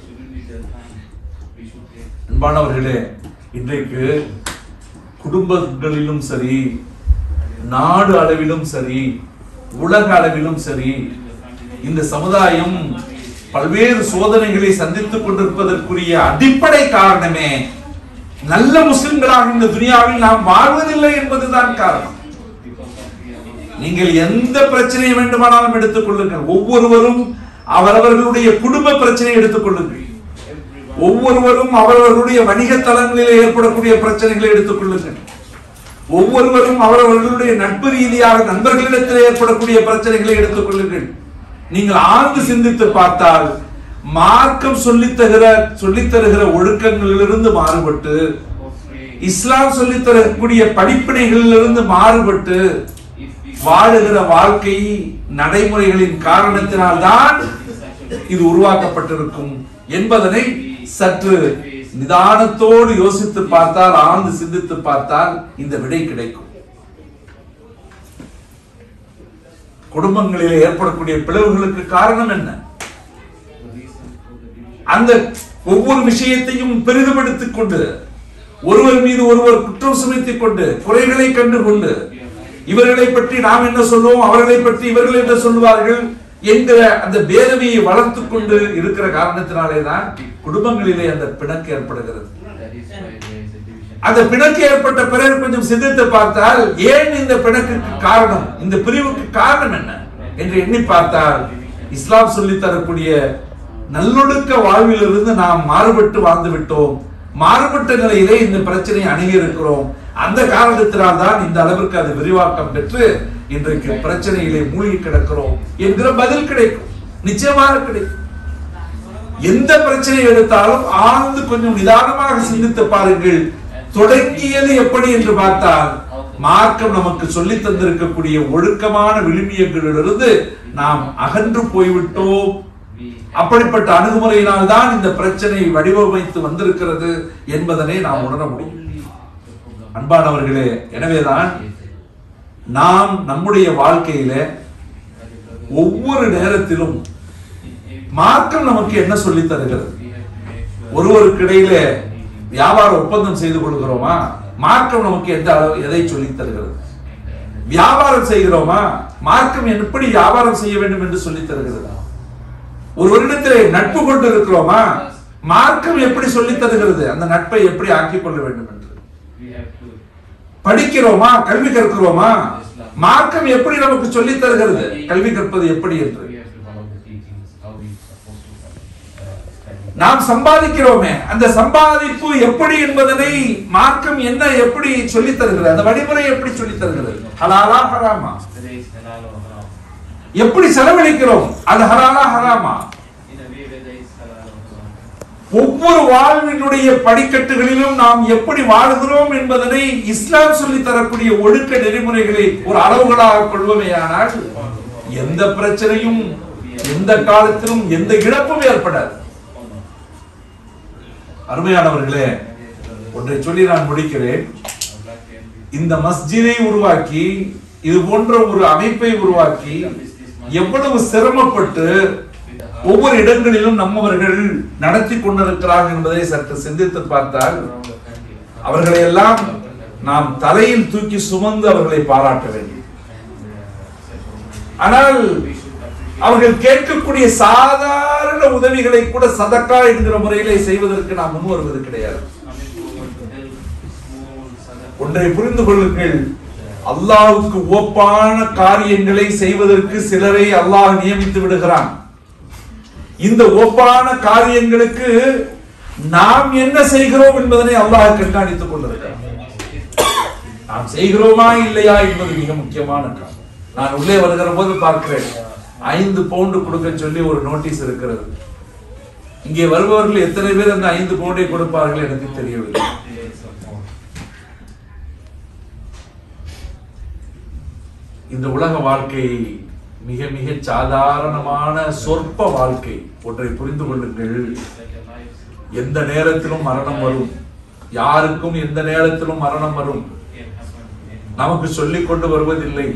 அன்பானவர்களே இன்றைக்கு குடும்பங்களிலும் சரி நாடு அளவிலும் சரி உலக அளவிலும் சரி இந்த சமுதாயம் பல்வேறு சோதனைகளை சந்தித்துக் கொண்டிருப்பதற்குரிய அடிப்படை காரணமே நல்ல முஸ்லிம்களாக இந்த துனியாவில் நாம் வாழ்வதில்லை என்பதுதான் காரணம் நீங்கள் எந்த பிரச்சனையை வேண்டுமானாலும் எடுத்துக் கொள்ளுங்கள் ஒவ்வொருவரும் அவரவர்களுடைய குடும்ப பிரச்சனையை எடுத்துக் கொள்ளுங்கள் ஒவ்வொருவரும் அவரவர்களுடைய வணிக தளங்களில் ஏற்படக்கூடிய பிரச்சனைகளை எடுத்துக் கொள்ளுங்கள் ஒவ்வொருவரும் அவரவர்களுடைய நட்பு ரீதியாக நண்பர்களிடத்தில் ஏற்படக்கூடிய பிரச்சனைகளை எடுத்துக் கொள்ளுங்கள் நீங்கள் ஆழ்ந்து சிந்தித்து பார்த்தால் மார்க்கம் சொல்லித் தருகிற சொல்லித் தருகிற ஒழுக்கங்களிலிருந்து மாறுபட்டு இஸ்லாம் சொல்லித் தரக்கூடிய படிப்பினைகளிலிருந்து மாறுபட்டு வாழுகிற வாழ்க்கை நடைமுறைகளின் காரணத்தினால்தான் இது உருவாக்கப்பட்டிருக்கும் என்பதனை சற்று நிதானத்தோடு யோசித்து பார்த்தால் ஆழ்ந்து சிந்தித்து பார்த்தால் இந்த விடை கிடைக்கும் குடும்பங்களில் ஏற்படக்கூடிய பிளவுகளுக்கு காரணம் என்ன அந்த ஒவ்வொரு விஷயத்தையும் பெரிதுபடுத்திக் கொண்டு ஒருவர் மீது ஒருவர் குற்றம் சுமத்திக் கொண்டு குறைகளை கண்டு கொண்டு இவர்களை பற்றி நாம் என்ன சொல்லுவோம் அவர்களை பற்றி இவர்கள் என்ன சொல்லுவார்கள் என்கிற அந்த பேதமையை வளர்த்துக் கொண்டு இருக்கிற காரணத்தினாலே தான் குடும்பங்களிலே அந்த பிணக்கு ஏற்படுகிறது அந்த பிணக்கு ஏற்பட்ட பிறகு கொஞ்சம் சிந்தித்து பார்த்தால் ஏன் இந்த பிணக்குக்கு காரணம் இந்த பிரிவுக்கு காரணம் என்ன என்று எண்ணி பார்த்தால் இஸ்லாம் சொல்லி தரக்கூடிய நல்லொழுக்க வாழ்விலிருந்து நாம் மாறுபட்டு வாழ்ந்து விட்டோம் மாறுபட்ட நிலையிலே இந்த பிரச்சனையை அணுகி இருக்கிறோம் அந்த காரணத்தினால் தான் இந்த அளவிற்கு அது விரிவாக்கம் பெற்று இன்றைக்கு பிரச்சனையிலே மூழ்கி கிடக்கிறோம் என்கிற பதில் கிடைக்கும் நிச்சயமாக கிடைக்கும் எந்த பிரச்சனை எடுத்தாலும் ஆழ்ந்து கொஞ்சம் நிதானமாக சிந்தித்து பாருங்கள் தொடங்கியது எப்படி என்று பார்த்தால் மார்க்கம் நமக்கு சொல்லி தந்திருக்கக்கூடிய ஒழுக்கமான விழுமியங்களிலிருந்து நாம் அகன்று போய்விட்டோம் அப்படிப்பட்ட அணுகுமுறையினால் தான் இந்த பிரச்சனை வடிவமைத்து வந்திருக்கிறது என்பதனை நாம் உணர முடியும் அன்பானவர்களே எனவேதான் நாம் நம்முடைய வாழ்க்கையில ஒவ்வொரு நேரத்திலும் மார்க்கம் நமக்கு என்ன சொல்லி தருகிறது ஒருவருக்கு இடையில வியாபார ஒப்பந்தம் செய்து கொள்கிறோமா மார்க்கம் நமக்கு எந்த அளவு எதை சொல்லி தருகிறது வியாபாரம் செய்கிறோமா மார்க்கம் எப்படி வியாபாரம் செய்ய வேண்டும் என்று சொல்லி தருகிறது ஒருவரிடத்திலே நட்பு கொண்டு இருக்கிறோமா மார்க்கம் எப்படி சொல்லித் தருகிறது அந்த நட்பை எப்படி ஆக்கிக் கொள்ள வேண்டும் என்று We have to படிக்கிறோமா கல்வி கற்கிறோமா மார்க்கம் எப்படி நமக்கு சொல்லித் தருகிறது கல்வி கற்பது எப்படி என்று we have to follow the teachings how we supposed to uh, study. நாம் சம்பாதிக்கிறோமே அந்த சம்பாதிப்பு எப்படி என்பதனை மார்க்கம் என்ன எப்படி சொல்லித் தருகிறது அந்த வழிமுறை எப்படி சொல்லித் தருகிறது ஹலாலா ஹராமா Whether it's halal or haram. எப்படி செலவழிக்கிறோம் அது ஹலாலா ஹராமா In a way, whether it's halal or haram. ஒவ்வொரு வாழ்வினுடைய படிக்கட்டுகளிலும் நாம் எப்படி வாழுகிறோம் என்பதனை இஸ்லாம் சொல்லி தரக்கூடிய ஒழுக்க நெறிமுறைகளை ஒரு அளவுகளாக கொள்வோமேயானால் எந்த பிரச்சனையும் எந்த காலத்திலும் எந்த இழப்பும் ஏற்படாது Or not. அருமையானவர்களே ஒன்றை சொல்லி நான் முடிக்கிறேன் I would like to end with இந்த மஸ்ஜிதை உருவாக்கி இது போன்ற ஒரு அமைப்பை உருவாக்கி எவ்வளவு சிரமப்பட்டு with the heart ஒவ்வொரு இடங்களிலும் நம்மவர்கள் நடத்தி கொண்டிருக்கிறார்கள் என்பதை சற்று சிந்தித்து பார்த்தால் around the country. அவர்களை எல்லாம் நாம் தலையில் தூக்கி சுமந்து அவர்களை பாராட்ட வேண்டும் And uh, such organizations. ஆனால் We should appreciate அவர்கள் கேட்கக்கூடிய சாதாரண உதவிகளை கூட சதக்கா என்கிற முறையிலே செய்வதற்கு நாம் முன் வருவது கிடையாது coming forward to help small sadaqah. ஒன்றை புரிந்து கொள்ளுங்கள் அல்லாஹ்வுக்கு ஒப்பான காரியங்களை செய்வதற்கு சிலரை அல்லாஹ் நியமித்து விடுகிறான் இந்த ஒப்பான காரியங்களுக்கு நாம் என்ன செய்கிறோம் என்பதனை அல்லாஹ் கண்காணித்துக் கொண்டிருக்கிறான் நாம் செய்கிறோமா இல்லையா என்பது மிக முக்கியமான காரணம் நான் உள்ளே வருகிற போது பார்க்கிறேன் ஐந்து பவுண்டு கொடுக்க சொல்லி ஒரு நோட்டீஸ் இருக்கிறது இங்கே வருபவர்கள் எத்தனை பேர் அந்த ஐந்து பவுண்டை கொடுப்பார்கள் எனக்கு தெரியவில்லை Days of more. இந்த உலக வாழ்க்கை மிக மிக சாதாரணமான சொற்ப வாழ்க்கை ஒன்றை புரிந்து கொள்ளுங்கள் Like a life எந்த நேரத்திலும் மரணம் வரும் யாருக்கும் எந்த நேரத்திலும் மரணம் வரும் can happen in நமக்கு சொல்லிக் கொண்டு வருவதில்லை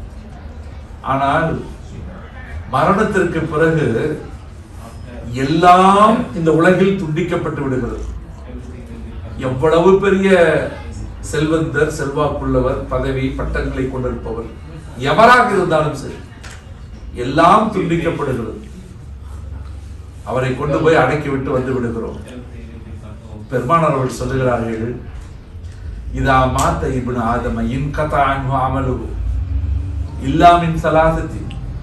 ஆனால் மரணத்திற்கு பிறகு after எல்லாம் இந்த உலகில் துண்டிக்கப்பட்டு விடுகிறது everything will be cut. எவ்வளவு பெரிய செல்வந்தர் செல்வாக்குள்ளவர் பதவி பட்டங்களை கொண்டிருப்பவர் எவராக இருந்தாலும் சரி எல்லாம் துண்டிக்கப்படுகிறது அவரை கொண்டு போய் அடக்கி விட்டு வந்து விடுகிறோம் Everything will be cut off. பெருமானார் அவர்கள் சொல்லுகிறார்கள் இதா மாத்த இப்னு ஆதம இன் கதா அன்ஹு அமலுஹு இல்லா மின் சலாசத்தி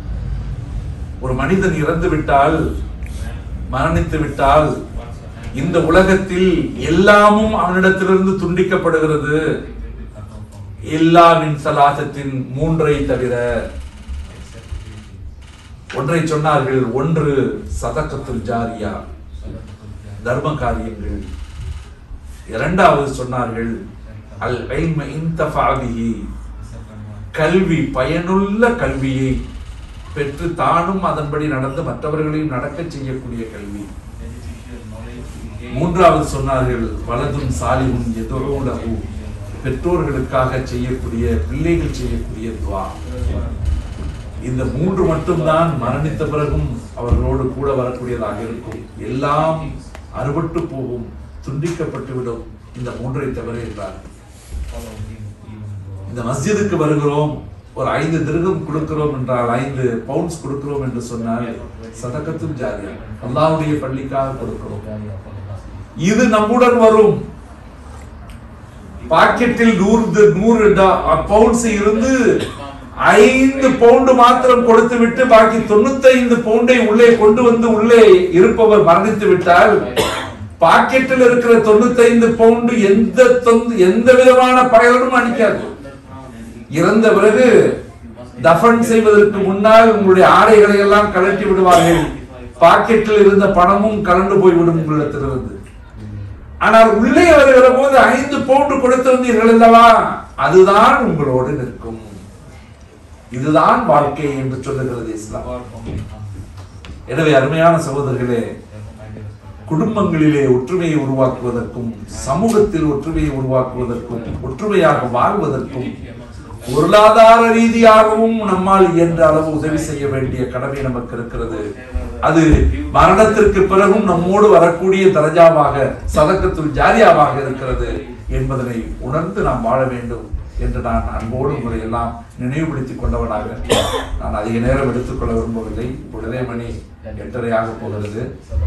ஒரு மனிதன் இறந்து விட்டால் மரணித்து விட்டால் Once a hand, இந்த உலகத்தில் எல்லாமும் அவனிடத்திலிருந்து துண்டிக்கப்படுகிறது everything will be cut off from him, எல்லா மின் சலாசத்தின் மூன்றை தவிர except three things. ஒன்றை சொன்னார்கள் ஒன்று சதக்கத்துல் ஜாரியா Sadaqatul jariyah. தர்ம காரியங்கள் இரண்டாவது சொன்னார்கள் அல் ஐல்ம இன்தஃபா பிஹி The second one, கல்வி பயனுள்ள கல்வியை பெற்று தானும் அதன்படி நடந்து மற்றவர்களையும் நடக்கச் செய்யக்கூடிய கல்வி beneficial knowledge to be gained. மூன்றாவது சொன்னார்கள் வலதும் சாலிவும் எதோலகு பெற்றோர்களுக்காக செய்யக்கூடிய பிள்ளைகள் செய்யக்கூடிய துவா இந்த மூன்று மட்டும்தான் மரணித்த பிறகும் அவர்களோடு கூட வரக்கூடியதாக இருக்கும் எல்லாம் அறுபட்டு போகும் துண்டிக்கப்பட்டு விடும் இந்த மூன்றை தவிர என்றார் Follow him even though. இந்த மஸ்ஜிதுக்கு வருகிறோம் ஒரு ஐந்து திருகம் கொடுக்கிறோம் என்றால் ஐந்து பவுண்ட்ஸ் கொடுக்கிறோம் என்று சொன்னால் சதக்கத்தும் ஜாரியா அல்லாஹ்வுடைய பள்ளிக்காக கொடுக்கிறோம் Jariyah for the masjid. இது நம்முடன் வரும் பாக்கெட்டில் நூறு நூறு பவுண்ட்ஸ் இருந்து ஐந்து பவுண்டு மாத்திரம் கொடுத்து விட்டு பாக்கி தொண்ணூத்தைந்து பவுண்டை உள்ளே கொண்டு வந்து உள்ளே இருப்பவர் மரணித்து விட்டால் பாக்கெட்டில் இருக்கிற தொண்ணூத்தைந்து பவுண்டு எந்த தொந்த- எந்த விதமான பயனும் அளிக்காது இறந்த பிறகு தஃபன் செய்வதற்கு முன்னால் உங்களுடைய ஆடைகளை எல்லாம் கழட்டி விடுவார்கள் பாக்கெட்டில் இருந்த பணமும் கலந்து போய்விடும் உங்களிடத்திலிருந்து ஆனால் உள்ளே வருகிற போது ஐந்து பவுண்டு கொடுத்திருந்தீர்கள் அல்லவா அதுதான் உங்களோடு நிற்கும் இதுதான் வாழ்க்கை என்று சொல்லுகிறது இஸ்லாம் God only comes. எனவே அருமையான சகோதரர்களே Therefore, my dear respected குடும்பங்களிலே ஒற்றுமையை உருவாக்குவதற்கும் சமூகத்தில் ஒற்றுமையை உருவாக்குவதற்கும் ஒற்றுமையாக வாழ்வதற்கும் பொருளாதார ரீதியாகவும் நம்மால் இயன்ற அளவு உதவி செய்ய வேண்டிய கடமை நமக்கு இருக்கிறது அது மரணத்திற்கு பிறகும் நம்மோடு வரக்கூடிய தரஜாவாக சதக்கத்துள் ஜாரியாவாக இருக்கிறது என்பதனை உணர்ந்து நாம் வாழ வேண்டும் என்று நான் அன்போடு உங்களை எல்லாம் நினைவுபடுத்திக் கொண்டவனாக நான் அதிக நேரம் எடுத்துக்கொள்ள விரும்பவில்லை இப்பொழுதே மணி எட்டரை ஆக போகிறது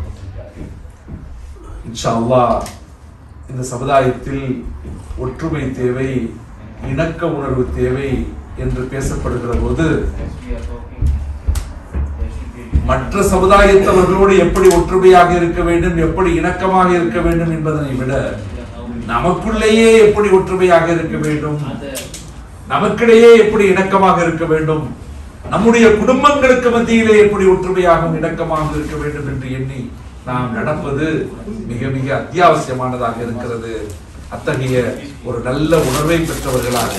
இன்ஷா அல்லாஹ் இந்த சமுதாயத்தில் ஒற்றுமை தேவை இணக்க உணர்வு தேவை என்று பேசப்படுகிற போது As we are talking, there should be மற்ற சமுதாயத்தவர்களோடு எப்படி ஒற்றுமையாக இருக்க வேண்டும் எப்படி இணக்கமாக இருக்க வேண்டும் என்பதனை விட how we நமக்குள்ளேயே எப்படி ஒற்றுமையாக இருக்க வேண்டும் other நமக்கிடையே எப்படி இணக்கமாக இருக்க வேண்டும் நம்முடைய குடும்பங்களுக்கு மத்தியிலே எப்படி ஒற்றுமையாகவும் இணக்கமாக இருக்க வேண்டும் என்று எண்ணி நாம் நடப்பது மிக மிக அத்தியாவசியமானதாக இருக்கிறது அத்தகைய ஒரு நல்ல உணர்வை பெற்றவர்களாக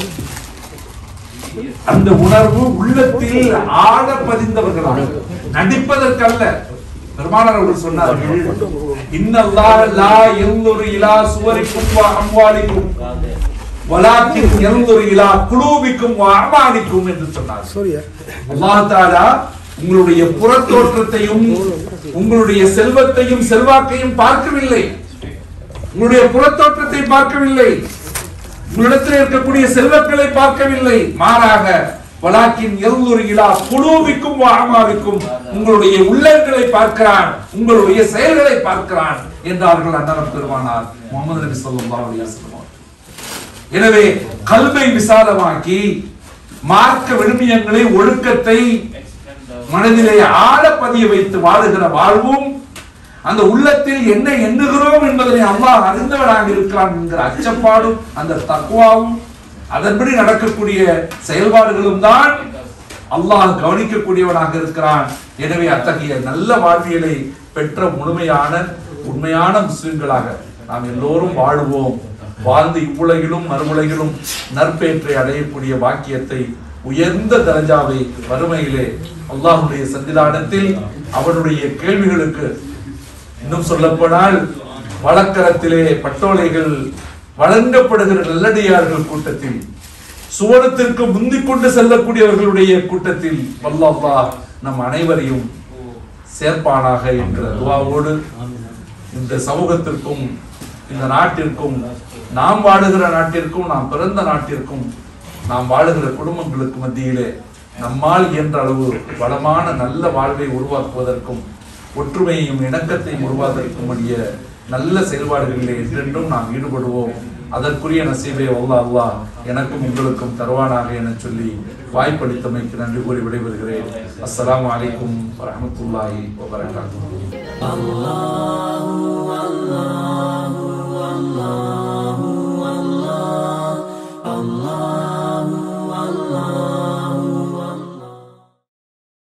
அந்த உணர்வு உள்ளத்தில் ஆழ பதிந்தவர்களாக நடிப்பதற்கல்ல பெருமானார் அவர்கள் சொன்னார்கள் இன்னல்லாஹ லா யன்துரு இலா சுவரிக்கும் வ அம்வாலிக்கும் வலாக்கின் யன்துரு இலா குலூபிக்கும் வ அமானிக்கும் என்று சொன்னார் அல்லாஹ் தஆலா உங்களுடைய புறத்தோற்றத்தையும் உங்களுடைய செல்வத்தையும் செல்வாக்கையும் பார்க்கவில்லை உங்களுடைய புறத்தோற்றத்தை பார்க்கவில்லை உங்களிடத்தில் இருக்கக்கூடிய செல்வங்களை பார்க்கவில்லை மாறாக வலாக்கின் எல்லூர் இலா குழுவிக்கும் வாமாவிக்கும் உங்களுடைய உள்ளங்களை பார்க்கிறான் உங்களுடைய செயல்களை பார்க்கிறான் என்றார்கள் அண்ணலம் பெருமானார் முகமது நபி ஸல்லல்லாஹு அலைஹி வஸல்லம் எனவே கல்வை விசாலமாக்கி மார்க்க விழுமியங்களை ஒழுக்கத்தை extend the மனதிலே ஆழ பதிய வைத்து வாழுகிற வாழ்வும் அந்த உள்ளத்தில் என்ன எண்ணுகிறோம் என்பதனை அல்லாஹ் அறிந்தவனாக இருக்கிறான் என்கிற அச்சப்பாடும் அந்த தக்குவாவும் அதன்படி நடக்கக்கூடிய செயல்பாடுகளும் தான் அல்லாஹ் கவனிக்கக்கூடியவனாக இருக்கிறான் எனவே அத்தகைய நல்ல வாழ்வியலை பெற்ற முழுமையான உண்மையான முஸ்லிம்களாக நாம் எல்லோரும் வாழுவோம் வாழ்ந்து இவ்வுலகிலும் மறுமுலகிலும் நற்பேற்றை அடையக்கூடிய பாக்கியத்தை உயர்ந்த தரஜாவை வறுமையிலே அல்லாஹ்வுடைய சன்னிதானத்தில் அவனுடைய கேள்விகளுக்கு இன்னும் சொல்லப்போனால் வழக்கரத்திலே பட்டோலைகள் வழங்கப்படுகிற நல்லடியார்கள் கூட்டத்தில் சுவனத்திற்கு முந்திக் கொண்டு செல்லக்கூடியவர்களுடைய கூட்டத்தில் வல்லல்லாஹ் நம் அனைவரையும் சேர்ப்பானாக என்ற துவாவோடு இந்த சமூகத்திற்கும் இந்த நாட்டிற்கும் நாம் வாழுகிற நாட்டிற்கும் நாம் பிறந்த நாட்டிற்கும் நாம் வாழுகிற குடும்பங்களுக்கு மத்தியிலே நம்மால் இயன்ற அளவு வளமான நல்ல வாழ்வை உருவாக்குவதற்கும் ஒற்றுமையையும் இணக்கத்தையும் உருவாக்குவதற்கும் உடைய நல்ல செயல்பாடுகளிலே என்றென்றும் நாம் ஈடுபடுவோம் அதற்குரிய நசீபை அல்லாஹ் அல்லாஹ் எனக்கும் உங்களுக்கும் தருவானாக என சொல்லி வாய்ப்பளித்தமைக்கு நன்றி கூறி விடைபெறுகிறேன் அஸ்ஸலாமு அலைக்கும் வரஹ்மத்துல்லாஹி வபரகாத்துஹு Allah